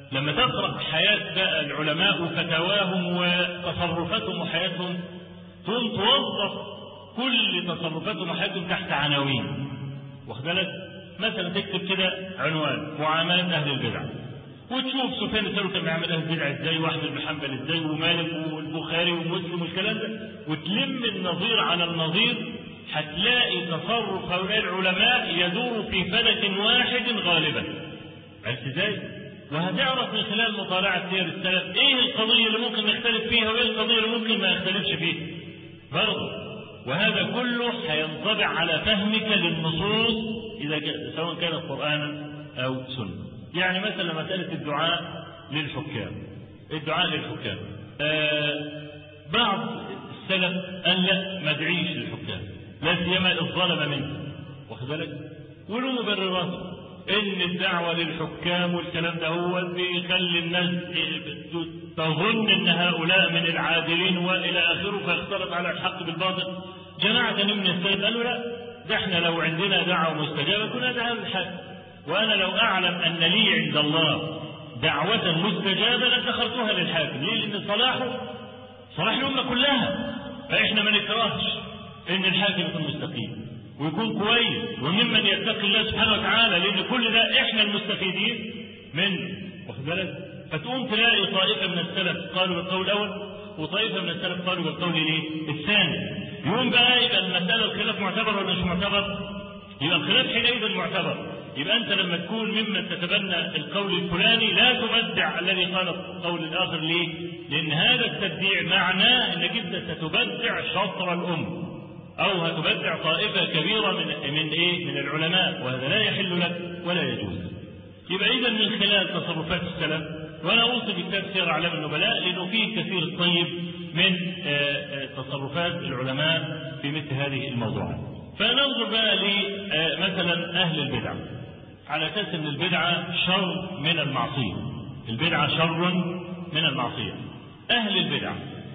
لما تقرأ حياة بقى العلماء وفتاواهم وتصرفاتهم وحياتهم ثم توظف كل تصرفاتهم وحياتهم تحت عناوين واخد بالك مثلا تكتب كده عنوان معاملة أهل البدع وتشوف سفيان الثوري كان بيعمل اهل البدع ازاي واحمد بن حنبل ازاي ومالك والبخاري ومسلم والكلام ده وتلم النظير على النظير هتلاقي تصرف هؤلاء العلماء يدور في فلك واحد غالبا عرفت ازاي؟ وهتعرف من خلال مطالعة سير السلف ايه القضية اللي ممكن نختلف فيها وايه القضية اللي ممكن ما نختلفش فيها. برضه وهذا كله هينطبع على فهمك للنصوص اذا كان سواء كانت قرآنا او سنة. يعني مثلا مسألة الدعاء للحكام. الدعاء للحكام. آه بعض السلف قال لا ما ادعيش للحكام. لا سيما الظلم منه. واخد بالك؟ وله مبرراته. ان الدعوه للحكام والكلام ده هو بيخلي الناس تظن ان هؤلاء من العادلين والى اخره فيختلط على الحق بالباطل جماعه من السلف قالوا لا ده احنا لو عندنا دعوه مستجابه كنا دعا للحاكم وانا لو اعلم ان لي عند الله دعوة مستجابة لادخرتها للحاكم، ليه؟ لأن صلاحه صلاح الأمة كلها، فإحنا ما نكرهش إن الحاكم يكون مستقيم. ويكون كويس وممن يتقي الله سبحانه وتعالى لان كل ده احنا المستفيدين منه واخد بالك فتقوم تلاقي طائفه من السلف قالوا بالقول الاول وطائفه من السلف قالوا بالقول الايه؟ الثاني يقوم بقى يبقى المساله الخلاف معتبر ولا مش معتبر؟ يبقى الخلاف حينئذ معتبر يبقى انت لما تكون ممن تتبنى القول الفلاني لا تبدع الذي قال القول الاخر ليه؟ لان هذا التبديع معناه انك انت ستبدع شطر الامه أو هتبدع طائفة كبيرة من من إيه؟ من العلماء وهذا لا يحل لك ولا يجوز. يبقى إذا من خلال تصرفات السلف وأنا أوصي بكتاب سير أعلام النبلاء لأنه فيه كثير الطيب من تصرفات العلماء في مثل هذه الموضوعات. فننظر بقى لمثلا أهل البدع على أساس أن البدعة شر من المعصية. البدعة شر من المعصية. أهل البدع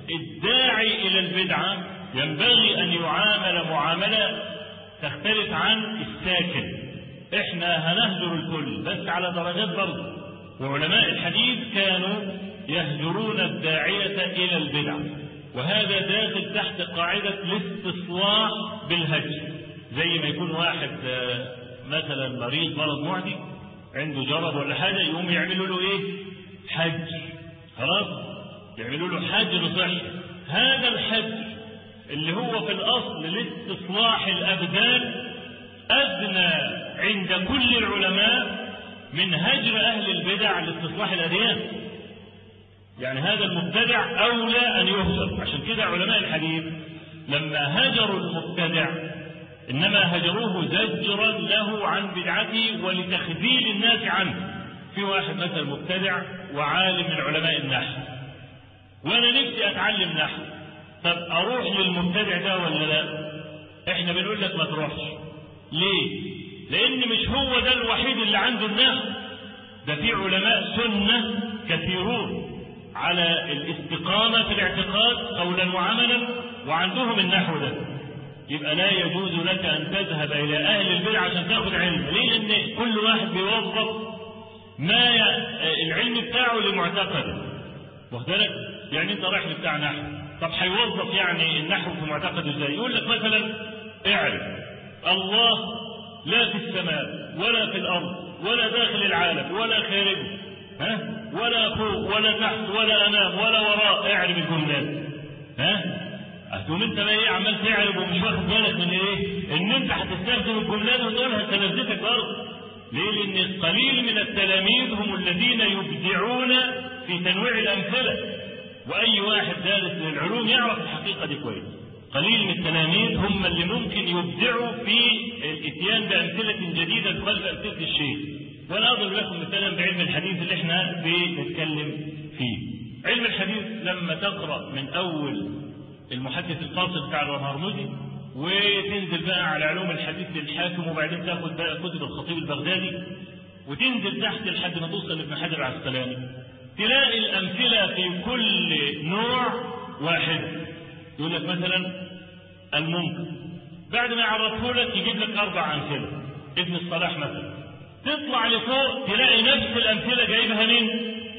الداعي إلى البدعة ينبغي أن يعامل معاملة تختلف عن الساكن احنا هنهجر الكل بس على درجات برضه وعلماء الحديث كانوا يهجرون الداعية إلى البدع وهذا داخل تحت قاعدة الاستصلاح بالهجر زي ما يكون واحد مثلا مريض مرض معدي عنده جرب ولا حاجة يقوم يعملوا له ايه حج خلاص يعملوا له حجر صحي هذا الحج اللي هو في الأصل لاستصلاح الأبدان أدنى عند كل العلماء من هجر أهل البدع لاستصلاح الأديان يعني هذا المبتدع أولى أن يهجر عشان كده علماء الحديث لما هجروا المبتدع إنما هجروه زجرا له عن بدعته ولتخذيل الناس عنه في واحد مثلا مبتدع وعالم من علماء النحو وأنا نفسي أتعلم نحو طب اروح للمبتدع ده ولا لا احنا بنقول لك ما تروحش ليه لان مش هو ده الوحيد اللي عنده النحو ده في علماء سنة كثيرون على الاستقامة في الاعتقاد قولا وعملا وعندهم النحو ده يبقى لا يجوز لك ان تذهب الى اهل البدع عشان تاخذ علم ليه لان كل واحد بيوظف ما ي... العلم بتاعه لمعتقده واخد بالك يعني انت رايح بتاع نحو طب هيوظف يعني النحو في معتقده ازاي؟ يقول لك مثلا اعرف الله لا في السماء ولا في الارض ولا داخل العالم ولا خارجه ها ولا فوق ولا تحت ولا امام ولا وراء اعرف الجملات ها هتقوم انت بقى ايه عمال تعرف ومش واخد بالك من ايه؟ ان انت هتستخدم الجملات وتقولها تلذتك برضه ليه؟ لان قليل من التلاميذ هم الذين يبدعون في تنويع الامثله واي واحد دارس للعلوم يعرف الحقيقه دي كويس قليل من التلاميذ هم اللي ممكن يبدعوا في الاتيان بامثله جديده تخالف امثله الشيخ وانا اضرب لكم مثلا بعلم الحديث اللي احنا بنتكلم فيه علم الحديث لما تقرا من اول المحدث القاصد بتاع الرمرمزي وتنزل بقى على علوم الحديث للحاكم وبعدين تاخد بقى كتب الخطيب البغدادي وتنزل تحت لحد ما توصل لابن حجر العسقلاني تلاقي الأمثلة في كل نوع واحد يقول لك مثلا المنكر بعد ما يعرفه لك يجيب لك أربع أمثلة ابن الصلاح مثلا تطلع لفوق تلاقي نفس الأمثلة جايبها مين؟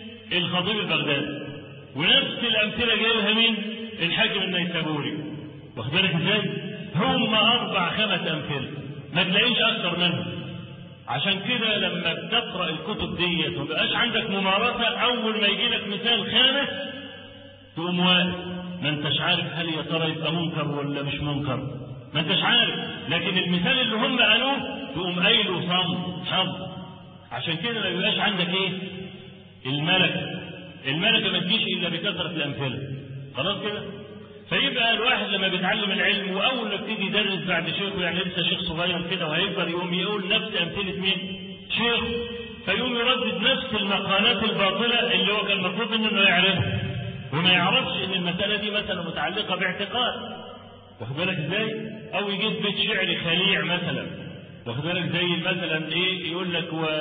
الخطيب البغدادي ونفس الامثله جايبها مين؟ الحاكم النيسابوري واخد بالك ازاي؟ هم اربع خمس امثله ما تلاقيش اكثر منهم عشان كده لما بتقرا الكتب ديت وما بقاش عندك ممارسه اول ما يجي لك مثال خامس تقوم واقف ما انتش عارف هل يا ترى يبقى منكر ولا مش منكر ما انتش عارف لكن المثال اللي هم قالوه تقوم قايله صم حظ عشان كده ما بيبقاش عندك ايه الملكه الملكه ما تجيش الا بكثره الامثله خلاص كده فيبقى الواحد لما بيتعلم العلم واول ما يبتدي يدرس بعد شيخه يعني لسه شيخ صغير كده وهيكبر يقوم يقول نفس امثله مين؟ شيخ فيقوم يردد نفس المقالات الباطله اللي هو كان المفروض منه انه يعرفها وما يعرفش ان المساله دي مثلا متعلقه باعتقاد واخد بالك ازاي؟ او يجيب بيت شعر خليع مثلا واخد بالك زي مثلا ايه يقول لك و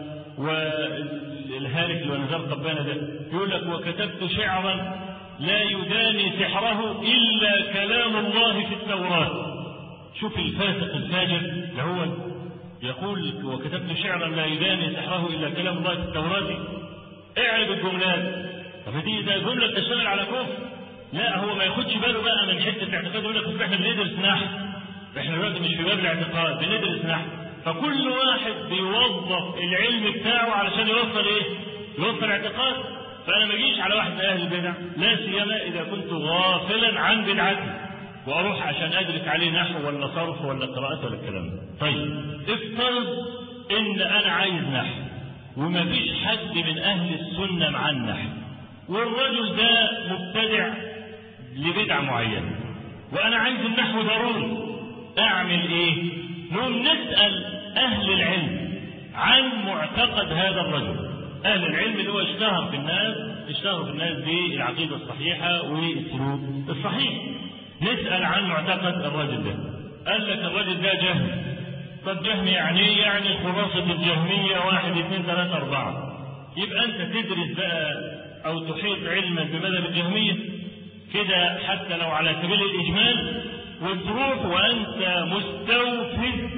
والهالك اللي هو نزار قبانه ده يقول لك وكتبت شعرا لا يداني سحره الا كلام الله في التوراه شوف الفاسق الفاجر اللي هو يقول وكتبت شعرا لا يداني سحره الا كلام الله في التوراه اعرف الجملات طب دي ده جمله بتشتغل على كفر لا هو ما ياخدش باله بقى من حته الاعتقاد يقول لك احنا بندرس نحو احنا دلوقتي مش في باب الاعتقاد بندرس نحو فكل واحد بيوظف العلم بتاعه علشان يوصل ايه؟ يوصل اعتقاد فانا ما اجيش على واحد من اهل البدع لا سيما اذا كنت غافلا عن بدعته واروح عشان ادرك عليه نحو ولا صرف ولا قراءات ولا الكلام ده. طيب افترض ان انا عايز نحو وما فيش حد من اهل السنه مع النحو والرجل ده مبتدع لبدعه معينه وانا عايز النحو ضروري اعمل ايه؟ نقوم نسال اهل العلم عن معتقد هذا الرجل اهل العلم اللي هو اشتهر في الناس اشتهر في الناس بالعقيده الصحيحه والسلوك الصحيح نسال عن معتقد الرجل ده قال لك الرجل ده جهم طب جهم يعني ايه؟ يعني خلاصه الجهميه واحد اثنين ثلاثه اربعه يبقى انت تدرس بقى او تحيط علما بمذهب الجهميه كده حتى لو على سبيل الاجمال وتروح وانت مستوفز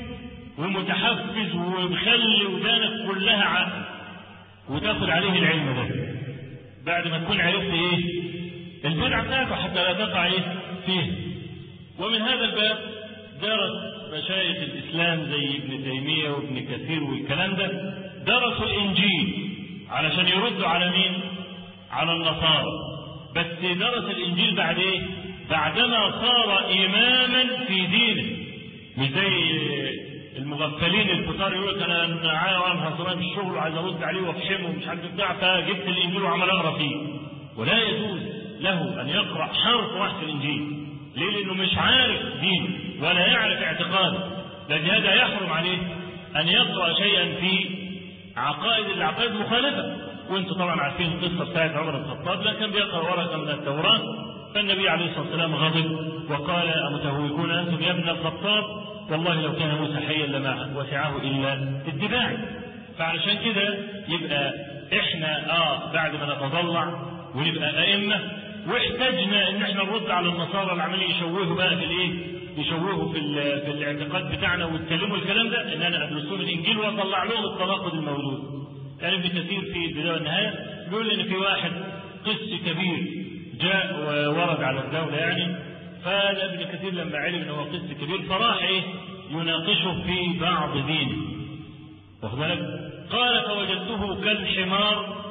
ومتحفز ومخلي ودانك كلها عقل وتاخد عليه العلم ده بعد ما تكون عرفت ايه البدعه بتاعته حتى لا تقع ايه فيه ومن هذا الباب درس مشايخ الاسلام زي ابن تيميه وابن كثير والكلام ده درسوا الانجيل علشان يردوا على مين على النصارى بس درس الانجيل بعد ايه بعدما صار اماما في دينه مش زي المغفلين الكتار يقول لك انا انا هصران في الشغل وعايز ارد عليه وافحمه ومش عارف بتاع فجبت الانجيل وعمال اقرا فيه ولا يجوز له ان يقرا حرف واحد في الانجيل ليه؟ لانه مش عارف دينه ولا يعرف اعتقاده لان هذا يحرم عليه ان يقرا شيئا في عقائد العقائد مخالفه وانتم طبعا عارفين القصه بتاعت عمر بن الخطاب لما كان بيقرا ورقه من التوراه فالنبي عليه الصلاه والسلام غضب وقال امتهوكون انتم يا ابن الخطاب والله لو كان موسى حيا لما وسعه الا اتباعي فعلشان كده يبقى احنا اه بعد ما نتضلع ونبقى ائمه واحتاجنا ان احنا نرد على النصارى اللي عمالين يشوهوا بقى في الايه؟ يشوهوا في في الاعتقاد بتاعنا ويتكلموا الكلام ده ان انا ادرس لهم الانجيل واطلع لهم التناقض الموجود. يعني ابن كثير في البدايه والنهايه بيقول ان في واحد قس كبير جاء وورد على الدوله يعني فابن كثير لما علم انه هو قس كبير فراح ايه؟ يناقشه في بعض دينه. واخد بالك؟ قال فوجدته كالحمار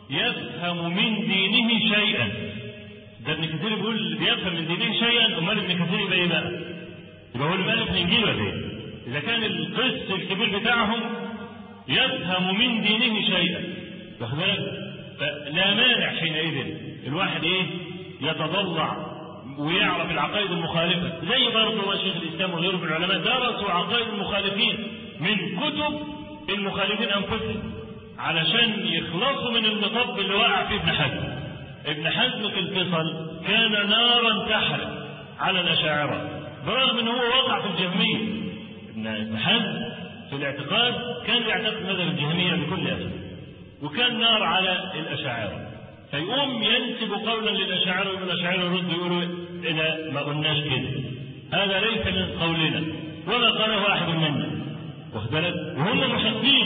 يفهم من دينه شيئا. ده ابن كثير بيقول بيفهم من دينه شيئا امال ابن كثير يبقى ايه بقى؟ يبقى هو اللي مالك الانجيل ولا ايه؟ اذا كان القس الكبير بتاعهم يفهم من دينه شيئا. واخد بالك؟ فلا مانع حينئذ الواحد ايه؟ يتضلع ويعرف العقائد المخالفة زي برضه شيخ الإسلام وغيره من العلماء درسوا عقائد المخالفين من كتب المخالفين أنفسهم علشان يخلصوا من المطب اللي وقع فيه ابن حزم ابن حزم في الفصل كان نارا تحرق على الأشاعرة برغم ان هو وقع في الجهمية ابن حزم في الاعتقاد كان يعتقد مذهب الجهمية بكل أسف وكان نار على الأشاعرة فيقوم ينسب قولا للأشاعرة والأشاعرة يرد يقولوا إلى ما قلناش كده هذا ليس من قولنا ولا قاله أحد منا واخد بالك وهم محقين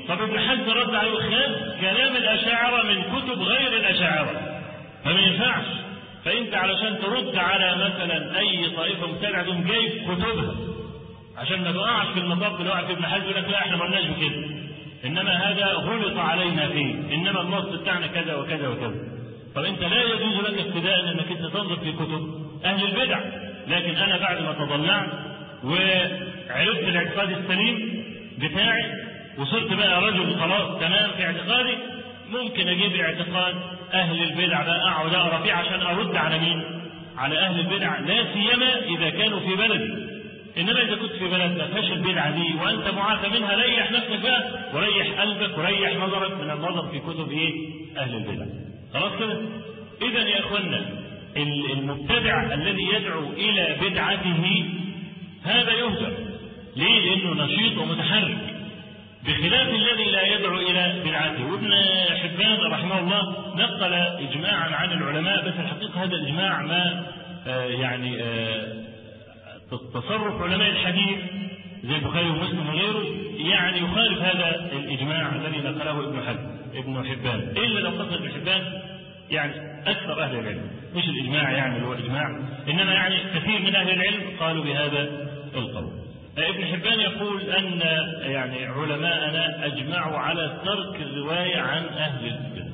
طب ابن حزم رد عليه خد كلام الأشاعرة من كتب غير الأشاعرة فما ينفعش فأنت علشان ترد على مثلا أي طائفة مبتدعة تقوم جايب كتبها عشان ما تقعش في المطاف اللي وقع في ابن حزم يقول لك لا احنا ما قلناش بكده انما هذا غلط علينا فيه انما النص بتاعنا كذا وكذا وكذا طب انت لا يجوز لك ابتداء انك انت تنظر في كتب اهل البدع لكن انا بعد ما تضلعت وعرفت الاعتقاد السليم بتاعي وصرت بقى رجل خلاص تمام في اعتقادي ممكن اجيب اعتقاد اهل البدع بقى اقعد اقرا فيه عشان ارد على مين؟ على اهل البدع لا سيما اذا كانوا في بلدي انما اذا كنت في بلد ما فيهاش البدعه دي وانت معافى منها ريح نفسك بقى وريح قلبك وريح نظرك من النظر في كتب ايه؟ اهل البدع. خلاص كده؟ اذا يا اخوانا المبتدع الذي يدعو الى بدعته هذا يهجر. ليه؟ لانه نشيط ومتحرك. بخلاف الذي لا يدعو الى بدعته، وابن حبان رحمه الله نقل اجماعا عن العلماء بس الحقيقه هذا الاجماع ما آه يعني آه تصرف علماء الحديث زي البخاري ومسلم وغيره يعني يخالف هذا الاجماع الذي نقله ابن حزم ابن حبان الا لو قصد ابن حبان يعني اكثر اهل العلم مش الاجماع يعني اللي هو اجماع انما يعني كثير من اهل العلم قالوا بهذا القول ابن حبان يقول ان يعني علماءنا اجمعوا على ترك الروايه عن اهل البدع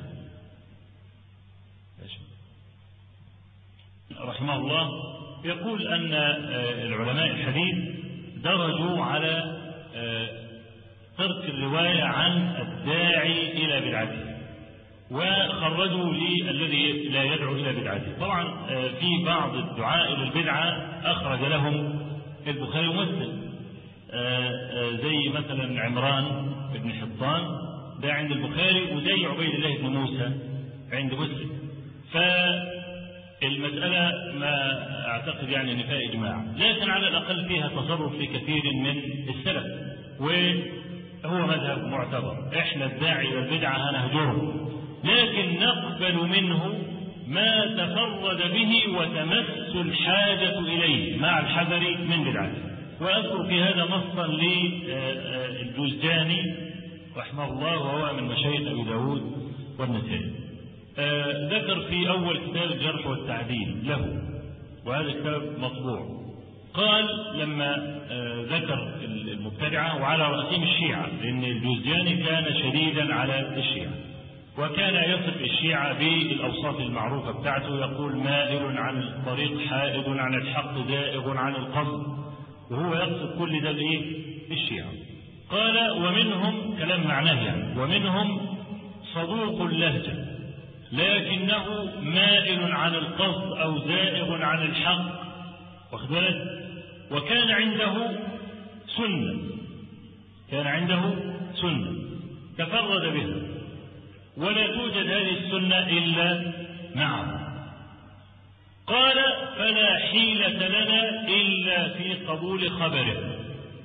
رحمه الله يقول أن العلماء الحديث درجوا على ترك الرواية عن الداعي إلى بدعته وخرجوا للذي لا يدعو إلى بدعته طبعا في بعض الدعاء إلى البدعة أخرج لهم البخاري ومسلم زي مثلا عمران بن حطان ده عند البخاري وزي عبيد الله بن موسى عند مسلم ف المسألة ما أعتقد يعني أن فيها إجماع، لكن على الأقل فيها تصرف في كثير من السلف، وهو مذهب معتبر، إحنا الداعي إلى البدعة هنهجره، لكن نقبل منه ما تفرد به وتمس الحاجة إليه مع الحذر من بدعته. وأذكر في هذا نصا للجوزجاني رحمه الله وهو من مشايخ أبي داود والنسائي. آه ذكر في أول كتاب الجرح والتعديل له وهذا الكتاب مطبوع قال لما آه ذكر المبتدعة وعلى رأسهم الشيعة لأن الجوزجاني كان شديدا على الشيعة وكان يصف الشيعة بالأوصاف المعروفة بتاعته يقول مائل عن الطريق حائد عن الحق زائغ عن القصد وهو يقصد كل ده بإيه؟ الشيعة قال ومنهم كلام معناه يعني ومنهم صدوق اللهجة لكنه مائل عن القصد أو زائغ عن الحق واخد بالك وكان عنده سنة كان عنده سنة تفرد بها ولا توجد هذه السنة إلا معه قال فلا حيلة لنا إلا في قبول خبره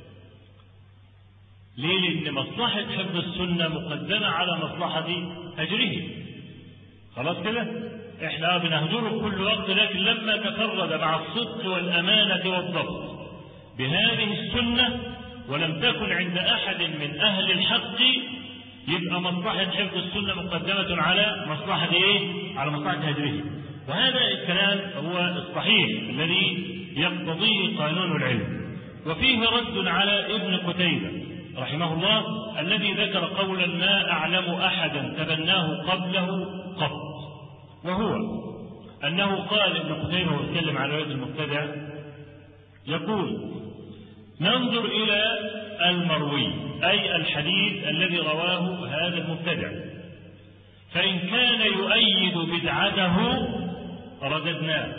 ليه؟ لأن مصلحة حفظ السنة مقدمة على مصلحة هجره خلاص كده احنا بنهجره كل وقت لكن لما تفرد مع الصدق والأمانة والضبط بهذه السنة ولم تكن عند أحد من أهل الحق يبقى مصلحة حفظ السنة مقدمة على مصلحة إيه؟ على مصلحة هجره وهذا الكلام هو الصحيح الذي يقتضيه قانون العلم وفيه رد على ابن قتيبة رحمه الله الذي ذكر قولا ما أعلم أحدا تبناه قبله قط وهو أنه قال ابن قتيبة ويتكلم عن رواية المبتدع يقول ننظر إلى المروي أي الحديث الذي رواه هذا المبتدع فإن كان يؤيد بدعته رددناه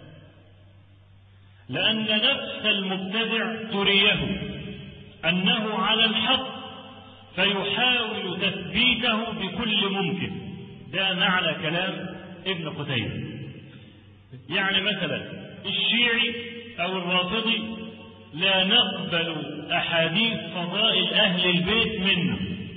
لأن نفس المبتدع تريه أنه على الحق فيحاول تثبيته بكل ممكن ده معنى كلام ابن قتيبة يعني مثلا الشيعي أو الرافضي لا نقبل أحاديث فضائل أهل البيت منه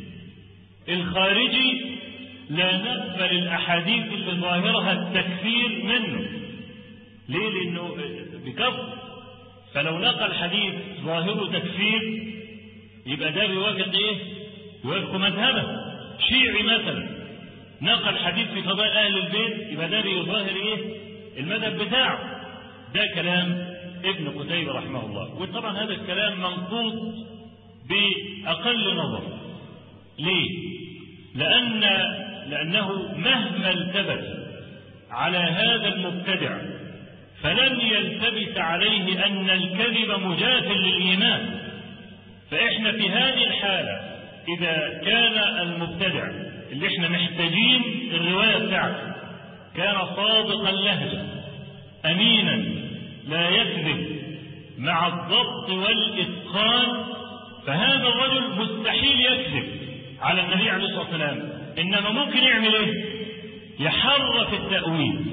الخارجي لا نقبل الأحاديث اللي ظاهرها التكفير منه ليه لأنه بكفر فلو نقل حديث ظاهره تكفير يبقى ده بيوافق ايه يوافق مذهبه شيعي مثلا نقل حديث في فضائل أهل البيت يبقى ده بيظاهر إيه المذهب بتاعه ده كلام ابن قتيبة رحمه الله وطبعا هذا الكلام منقوط بأقل نظر ليه لأن لأنه مهما التبس على هذا المبتدع فلن يلتبس عليه أن الكذب مجاز للإيمان فإحنا في هذه الحالة إذا كان المبتدع اللي إحنا محتاجين الرواية بتاعته كان صادق اللهجة أمينا لا يكذب مع الضبط والإتقان فهذا الرجل مستحيل يكذب على النبي عليه الصلاة والسلام إنما ممكن يعمل إيه؟ يحرف التأويل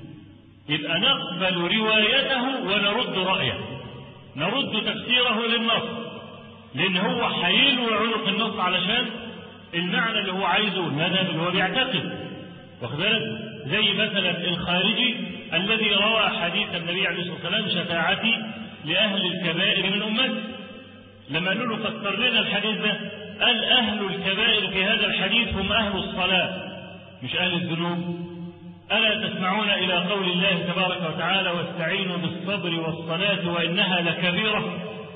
يبقى نقبل روايته ونرد رأيه نرد تفسيره للنص لأن هو هيلوي عنق النص علشان المعنى اللي هو عايزه المذهب اللي هو بيعتقد واخد بالك زي مثلا الخارجي الذي روى حديث النبي عليه الصلاه والسلام شفاعتي لاهل الكبائر من امتي لما قالوا له فسر لنا الحديث ده قال اهل الكبائر في هذا الحديث هم اهل الصلاه مش اهل الذنوب الا تسمعون الى قول الله تبارك وتعالى واستعينوا بالصبر والصلاه وانها لكبيره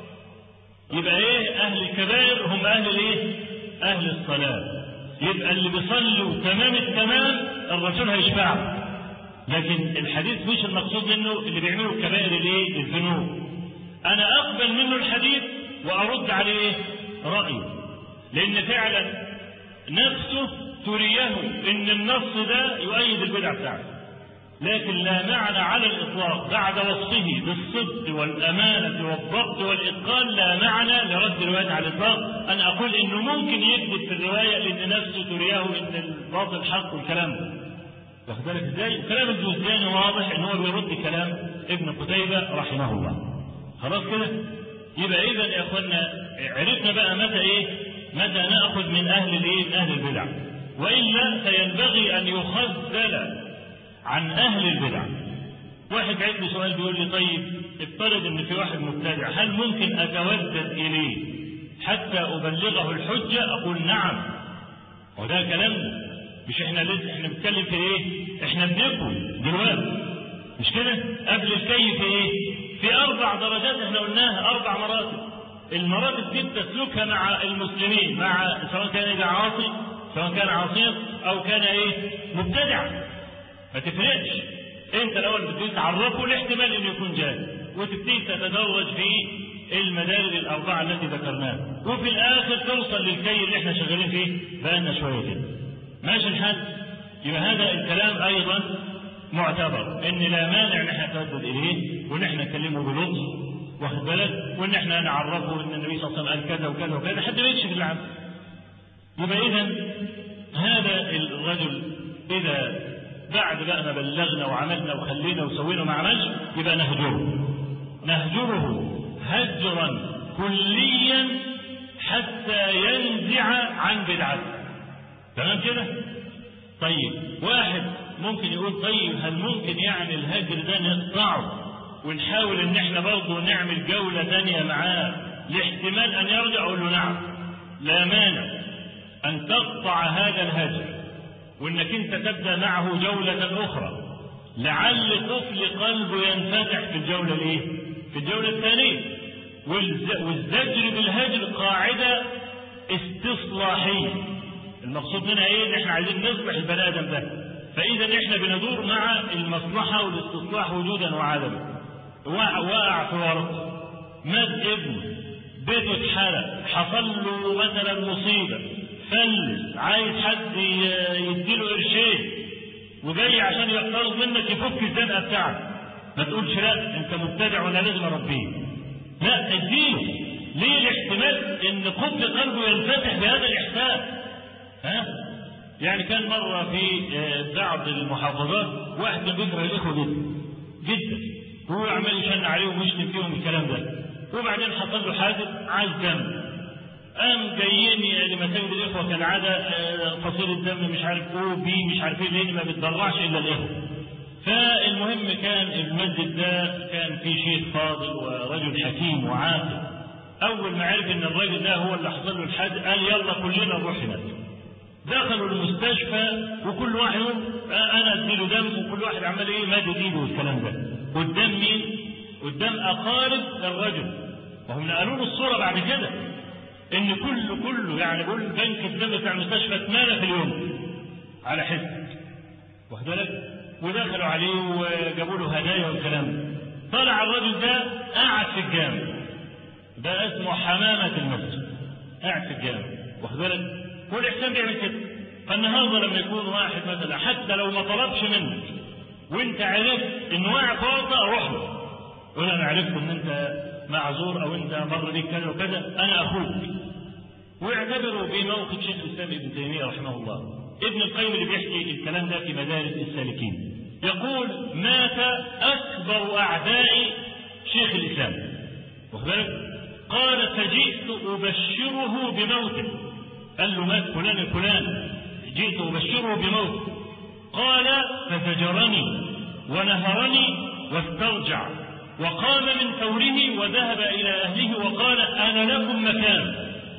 يبقى ايه اهل الكبائر هم اهل الايه اهل الصلاه يبقى اللي بيصلوا تمام التمام الرسول هيشفعه لكن الحديث مش المقصود منه اللي بيعملوا الكبائر الايه الذنوب انا اقبل منه الحديث وارد عليه رايه لان فعلا نفسه تريه ان النص ده يؤيد البدع بتاعته لكن لا معنى على الاطلاق بعد وصفه بالصدق والامانه والضبط والاتقان لا معنى لرد الروايه على الاطلاق ان اقول انه ممكن يكذب في الروايه لان نفسه تريه ان الباطل حق والكلام ده واخد بالك ازاي؟ كلام الجوزجاني واضح ان هو بيرد كلام ابن قتيبه رحمه الله. خلاص كده؟ يبقى اذا يا اخوانا عرفنا بقى متى ايه؟ متى ناخذ من اهل الايه؟ من اهل البدع. والا فينبغي ان يخذل عن اهل البدع. واحد بعت لي سؤال بيقول لي طيب افترض ان في واحد مبتدع هل ممكن اتودد اليه حتى ابلغه الحجه؟ اقول نعم. وده كلامنا مش احنا لسه احنا بنتكلم في ايه؟ احنا بنبني دلوقتي مش كده؟ قبل الكي في ايه؟ في اربع درجات احنا قلناها اربع مراتب. المراتب دي بتسلكها مع المسلمين مع سواء كان اذا عاصي سواء كان عاصيا او كان ايه؟ مبتدعا. ما تفرقش. انت الاول بتبتدي تعرفه الاحتمال انه يكون جاهل وتبتدي تتدرج في المدارج الاربعه التي ذكرناها وفي الاخر توصل للكي اللي احنا شغالين فيه بقالنا شويه كده. ماشي الحال يبقى هذا الكلام ايضا معتبر ان لا مانع ان احنا نتردد اليه وان احنا نكلمه بلطف واخد بالك وان احنا نعرفه ان النبي صلى الله عليه وسلم قال كذا وكذا وكذا حتى ما يكشف العام يبقى اذا هذا الرجل اذا بعد بقى ما بلغنا وعملنا وخلينا وسوينا وما عملش يبقى نهجره نهجره هجرا كليا حتى ينزع عن بدعته تمام كده؟ طيب واحد ممكن يقول طيب هل ممكن يعني الهجر ده نقطعه ونحاول ان احنا برضه نعمل جولة تانية معاه لاحتمال ان يرجع اقول له نعم لا مانع ان تقطع هذا الهجر وانك انت تبدا معه جولة اخرى لعل طفل قلبه ينفتح في الجولة الايه؟ في الجولة الثانية والزجر بالهجر قاعدة استصلاحية المقصود منها ايه؟ ان احنا عايزين نصلح البني ادم ده. فاذا احنا بندور مع المصلحه والاستصلاح وجودا وعدما. وقع وقع في ورطه. مات ابنه. بيته اتحرق. حصل له مثلا مصيبه. فلس. عايز حد يديله قرشين. وجاي عشان يقترض منك يفك الزنقه بتاعتك. ما تقولش لا انت مبتدع وانا لازم اربيه. لا اديله. ليه الاحتمال ان قبل قلبه ينفتح بهذا الاحساس؟ ها؟ يعني كان مرة في بعض المحافظات واحد كان بيكره الإخوة جدا جدا وهو عمال يشن عليهم ويشتم فيهم الكلام ده وبعدين حصل له حادث عايز دم قام جايين لمساجد الإخوة كالعادة فصيل الدم مش عارف أو بي مش عارف إيه لأن ما بتضرعش إلا الإخوة فالمهم كان المسجد ده كان فيه شيخ فاضل ورجل حكيم وعاقل أول ما عرف إن الراجل ده هو اللي حصل له الحادث قال يلا كلنا نروح هناك دخلوا المستشفى وكل واحد يقول انا اديله دم وكل واحد عمال ايه مادد ايده والكلام ده قدام مين؟ قدام اقارب الرجل وهم نقلوا له الصوره بعد كده ان كله كله يعني بيقول بنك الدم بتاع المستشفى اتملى في اليوم على حسب واخد بالك؟ ودخلوا عليه وجابوا له هدايا والكلام ده طلع الرجل ده قاعد في الجامع ده اسمه حمامة المسجد قاعد في الجامع واخد بالك؟ والإحسان بيعمل كده فالنهارده لما يكون واحد مثلا حتى لو ما طلبش منك وانت عرفت ان واقع في ورطه روح له قول انا عرفت ان انت معذور او انت مر بيك كذا وكذا انا اخوك واعتبروا بموقف شيخ الاسلام ابن تيميه رحمه الله ابن القيم اللي بيحكي الكلام ده في مدارس السالكين يقول مات اكبر اعداء شيخ الاسلام واخد بالك قال فجئت ابشره بموته قال له مات فلان الفلان جئت ابشره بموت قال فزجرني ونهرني واسترجع وقام من ثوره وذهب الى اهله وقال انا لكم مكان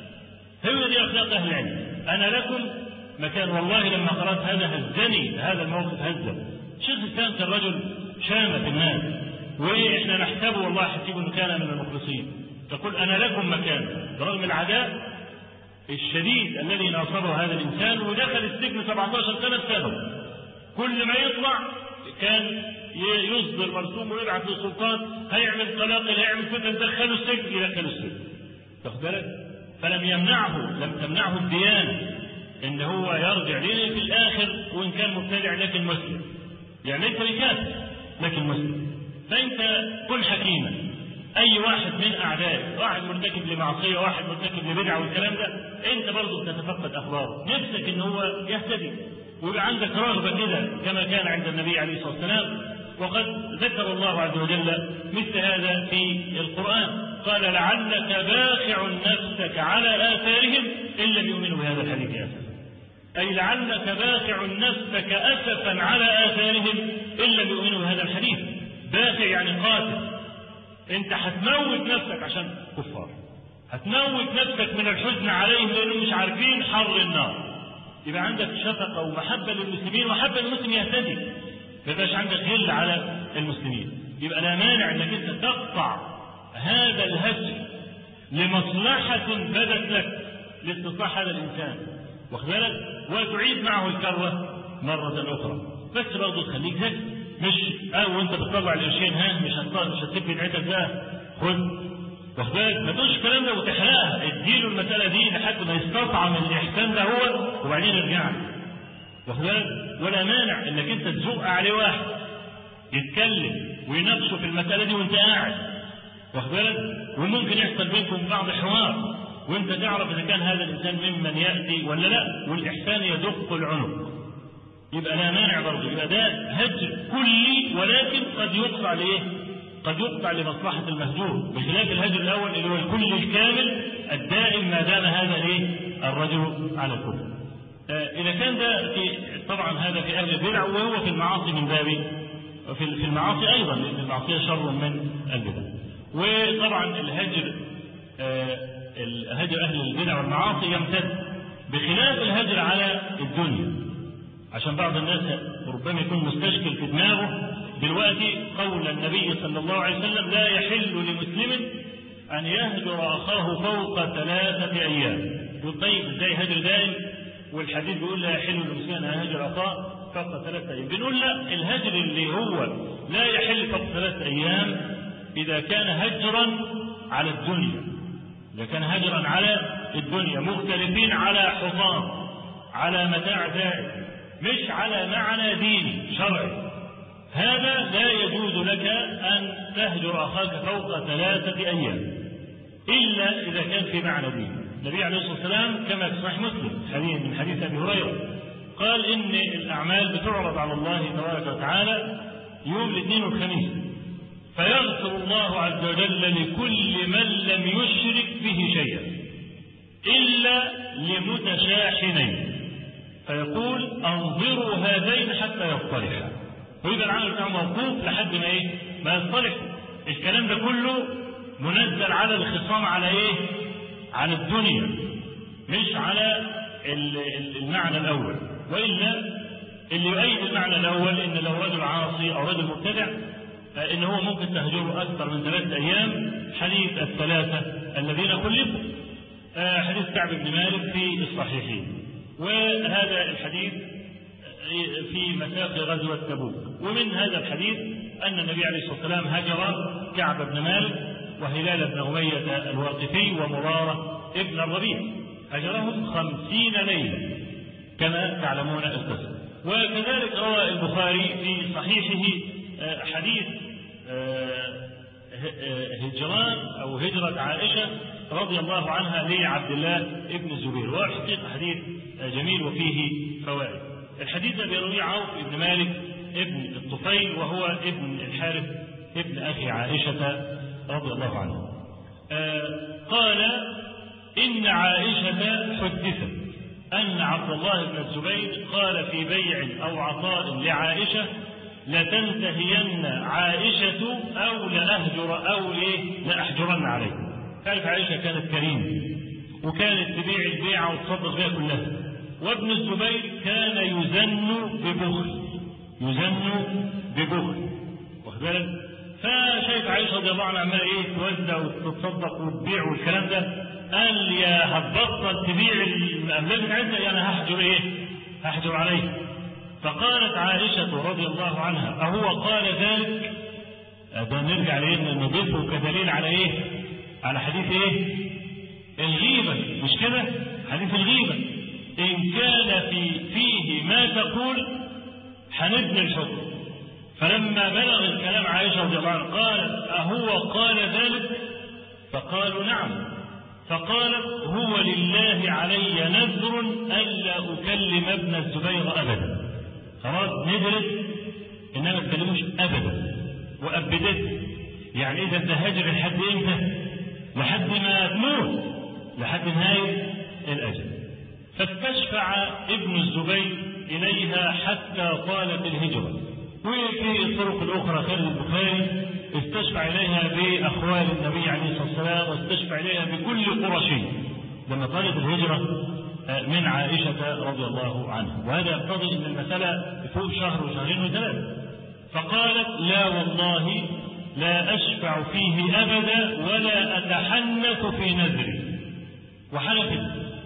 هي دي اخلاق اهل العلم انا لكم مكان والله لما قرات هذا هزني هذا الموقف هزه شيخ الاسلام كان رجل شامه في الناس واحنا نحسبه والله حسيبه انه كان من المخلصين تقول انا لكم مكان برغم العداء الشديد الذي ناصره هذا الانسان ودخل السجن 17 سنه بسببه كل ما يطلع كان يصدر مرسوم ويبعث للسلطان هيعمل قلاقل هيعمل فتن دخلوا السجن يدخلوا السجن واخد بالك فلم يمنعه لم تمنعه الديانه ان هو يرجع ليه في الاخر وان كان مبتدع لكن مسلم يعني ليس بكافر لكن مسلم فانت كن حكيما اي واحد من اعدائك واحد مرتكب لمعصيه واحد مرتكب لبدعه والكلام ده انت برضه بتتفقد اخباره نفسك ان هو يهتدي ويبقى عندك رغبه كده كما كان عند النبي عليه الصلاه والسلام وقد ذكر الله عز وجل مثل هذا في القران قال لعلك باخع نفسك على اثارهم ان لم يؤمنوا بهذا الحديث اسفا اي لعلك باخع نفسك اسفا على اثارهم ان لم يؤمنوا بهذا الحديث باخع يعني قاتل انت هتموت نفسك عشان كفار هتموت نفسك من الحزن عليهم لانهم مش عارفين حر النار يبقى عندك شفقه ومحبه للمسلمين ومحبه للمسلم يهتدي ما يبقاش عندك غل على المسلمين يبقى لا مانع انك انت تقطع هذا الهجر لمصلحه بدت لك لاستصلاح هذا الانسان واخد بالك وتعيد معه الكره مره اخرى بس برضه تخليك ذكي مش اه وانت بتطلع القرشين ها مش هتطلع مش هتسيب بدعتك ده خد واخد بالك ما تقولش الكلام ده وتحرقها اديله المساله دي لحد ما يستطعم الاحسان ده هو وبعدين ارجع له واخد بالك ولا مانع انك انت تزق عليه واحد يتكلم ويناقشه في المساله دي وانت قاعد واخد بالك وممكن يحصل بينكم بعض حوار وانت تعرف اذا كان هذا الانسان ممن ياتي ولا لا والاحسان يدق العنق يبقى لا مانع برضه يبقى ده هجر كلي ولكن قد يقطع لايه؟ قد يقطع لمصلحة المهجور بخلاف الهجر الأول اللي هو الكل الكامل الدائم ما دام هذا الايه؟ الرجل على الكفر. آه إذا كان ده في طبعا هذا في أهل البدع وهو في المعاصي من باب في في المعاصي أيضا لأن المعصية شر من البدع. وطبعا الهجر آه هجر أهل البدع والمعاصي يمتد بخلاف الهجر على الدنيا عشان بعض الناس ربما يكون مستشكل في دماغه دلوقتي قول النبي صلى الله عليه وسلم لا يحل لمسلم أن يهجر أخاه فوق ثلاثة أيام يقول طيب ازاي هجر دائم والحديث بيقول لا يحل لمسلم أن يهجر أخاه فوق ثلاثة أيام بنقول لا الهجر اللي هو لا يحل فوق ثلاثة أيام إذا كان هجرا على الدنيا إذا كان هجرا على الدنيا مختلفين على حطام على متاع زائد مش على معنى ديني شرعي هذا لا يجوز لك أن تهجر أخاك فوق ثلاثة أيام إلا إذا كان في معنى ديني النبي عليه الصلاة والسلام كما في صحيح مسلم حديث من حديث أبي هريرة قال إن الأعمال بتعرض على الله تبارك وتعالى يوم الاثنين والخميس فيغفر الله عز وجل لكل من لم يشرك به شيئا إلا لمتشاحنين فيقول انظروا هذين حتى يصطلحا ويبقى العمل بتاعه موقوف لحد ما ايه؟ ما يصطلح الكلام ده كله منزل على الخصام على ايه على الدنيا مش على المعنى الاول والا اللي يؤيد المعنى الاول ان لو رجل عاصي او رجل مبتدع ان هو ممكن تهجره اكثر من ثلاثه ايام حديث الثلاثه الذين خلفوا حديث كعب بن مالك في الصحيحين وهذا الحديث في مساق غزوة تبوك ومن هذا الحديث أن النبي عليه الصلاة والسلام هجر كعب بن مالك وهلال بن أمية الواقفي ومرارة ابن الربيع هجرهم خمسين ليلة كما تعلمون القصة وكذلك روى البخاري في صحيحه حديث هجران أو هجرة عائشة رضي الله عنها لعبد الله ابن الزبير وهو حقيقة حديث جميل وفيه فوائد الحديث الذي يرويه عوف بن مالك ابن الطفيل وهو ابن الحارث ابن أخي عائشة رضي الله عنه قال إن عائشة حدثت أن عبد الله بن الزبير قال في بيع أو عطاء لعائشة لتنتهين عائشة أو لأهجر أو إيه لأحجرن عليه. تعرف عائشة كانت كريمة وكانت تبيع البيعة وتصدق بها كلها. وابن الزبير كان يزن ببخل يزن ببخل واخد بالك؟ فشايف عائشة رضي الله عنها عمالة إيه توزع وتتصدق وتبيع والكلام ده قال يا هتبطل تبيع الأملاك بتاعتها يعني هحجر إيه؟ هحجر عليه. فقالت عائشة رضي الله عنها أهو قال ذلك؟ ده نرجع لإيه نضيفه كدليل على إيه؟ على حديث إيه؟ الغيبة مش كده؟ حديث الغيبة إن كان في فيه ما تقول هنبني الحكم فلما بلغ الكلام عائشة رضي الله عنها قالت أهو قال ذلك؟ فقالوا نعم فقالت هو لله علي نذر ألا أكلم ابن الزبير أبدا خلاص ندرس إنما ما تكلموش أبدا وأبدت يعني إذا أنت هاجر لحد إمتى؟ لحد ما تموت لحد نهاية الأجل فاستشفع ابن الزبير إليها حتى طالت الهجرة وفي الطرق الأخرى خارج البخاري استشفع إليها بأخوال النبي عليه الصلاة والسلام واستشفع إليها بكل قرشي لما طالت الهجرة من عائشة رضي الله عنها وهذا يقتضي أن المسألة فوق شهر وشهرين وثلاثة فقالت لا والله لا أشفع فيه أبدا ولا أتحنث في نذري وحلفت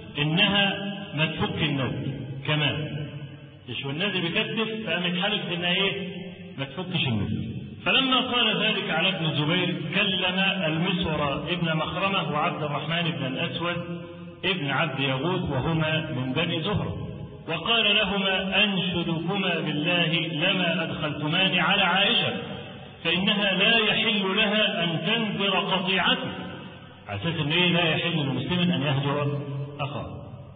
إنها ما تفك النذر كمان مش والنذر بيكتف فقامت حلفت إنها إيه ما تفكش النذر فلما قال ذلك على ابن الزبير كلم المسور ابن مخرمة وعبد الرحمن بن الأسود ابن عبد يغوث وهما من بني زهرة وقال لهما أنشدكما بالله لما أدخلتمان على عائشة فإنها لا يحل لها أن تنذر قطيعته على أساس أن إيه لا يحل لمسلم أن يهجر أخاه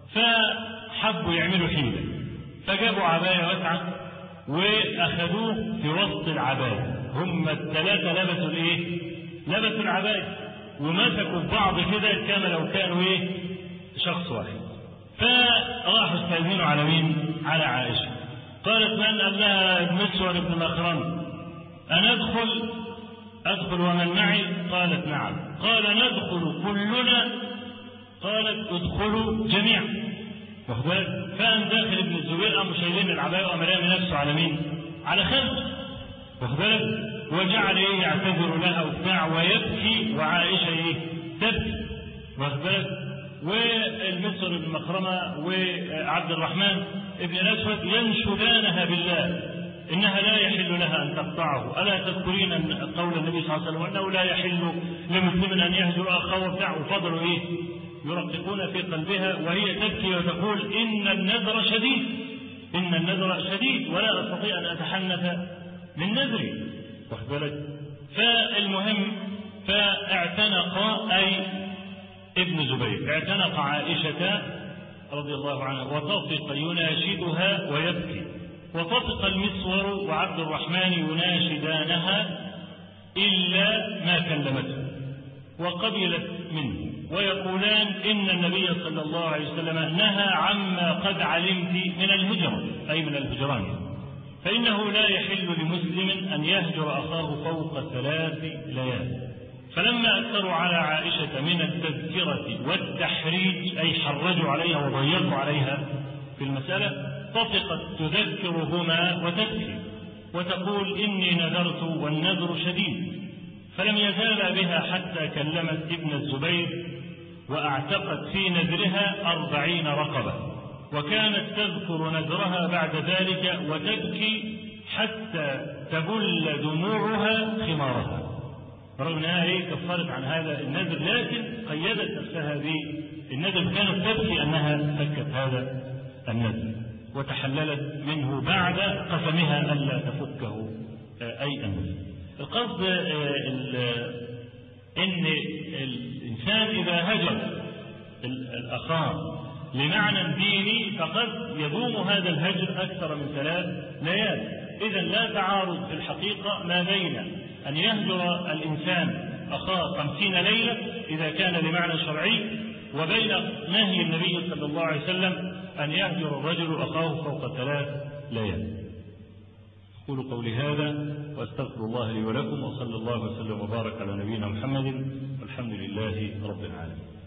فحبوا يعملوا حيلة فجابوا عباية واسعة وأخذوه في وسط العباية هم الثلاثة لبسوا الإيه؟ لبسوا العباية ومسكوا في بعض كده كما لو كانوا إيه؟ شخص واحد فراحوا استأذنوا على مين؟ على عائشة قالت من قال لها المسور بن مخرم أنا أدخل أدخل ومن معي قالت نعم قال ندخل كلنا قالت ادخلوا جميعا واخد بالك فقام داخل ابن الزبير قاموا شايلين العباية وقام رامي نفسه على مين؟ على خلفه واخد بالك وجعل ايه يعتذر لها وبتاع ويبكي وعائشه ايه؟ تبكي واخد بالك والمسر بن مخرمه وعبد الرحمن ابن الاسود ينشدانها بالله انها لا يحل لها ان تقطعه، الا تذكرين قول النبي صلى الله عليه وسلم انه لا يحل لمسلم ان يهجر اخاه وبتاع وفضلوا ايه؟ يرققون في قلبها وهي تبكي وتقول ان النذر شديد ان النذر شديد ولا استطيع ان اتحنث من نذري واخد بالك فالمهم فاعتنق اي ابن زبير اعتنق عائشة رضي الله عنها وطفق يناشدها ويبكي وطفق المسور وعبد الرحمن يناشدانها إلا ما كلمته وقبلت منه ويقولان إن النبي صلى الله عليه وسلم نهى عما قد علمت من الهجرة أي من الهجران فإنه لا يحل لمسلم أن يهجر أخاه فوق ثلاث ليال فلما أكثروا على عائشة من التذكرة والتحريج أي حرجوا عليها وضيقوا عليها في المسألة طفقت تذكرهما وتبكي وتقول إني نذرت والنذر شديد فلم يزال بها حتى كلمت ابن الزبير وأعتقت في نذرها أربعين رقبة وكانت تذكر نذرها بعد ذلك وتبكي حتى تبل دموعها خمارها رغم انها ايه كفرت عن هذا النذر لكن قيدت نفسها بالنذر كانت تبكي انها فكت هذا النذر وتحللت منه بعد قسمها الا تفكه اي النذر. القصد ان الانسان اذا هجر الاخاه لمعنى ديني فقد يدوم هذا الهجر اكثر من ثلاث ليال اذا لا تعارض في الحقيقه ما بين أن يهجر الإنسان أخاه خمسين ليلة إذا كان لمعنى شرعي وبين نهي النبي صلى الله عليه وسلم أن يهجر الرجل أخاه فوق ثلاث ليال أقول قولي هذا وأستغفر الله لي ولكم وصلى الله وسلم وبارك على نبينا محمد والحمد لله رب العالمين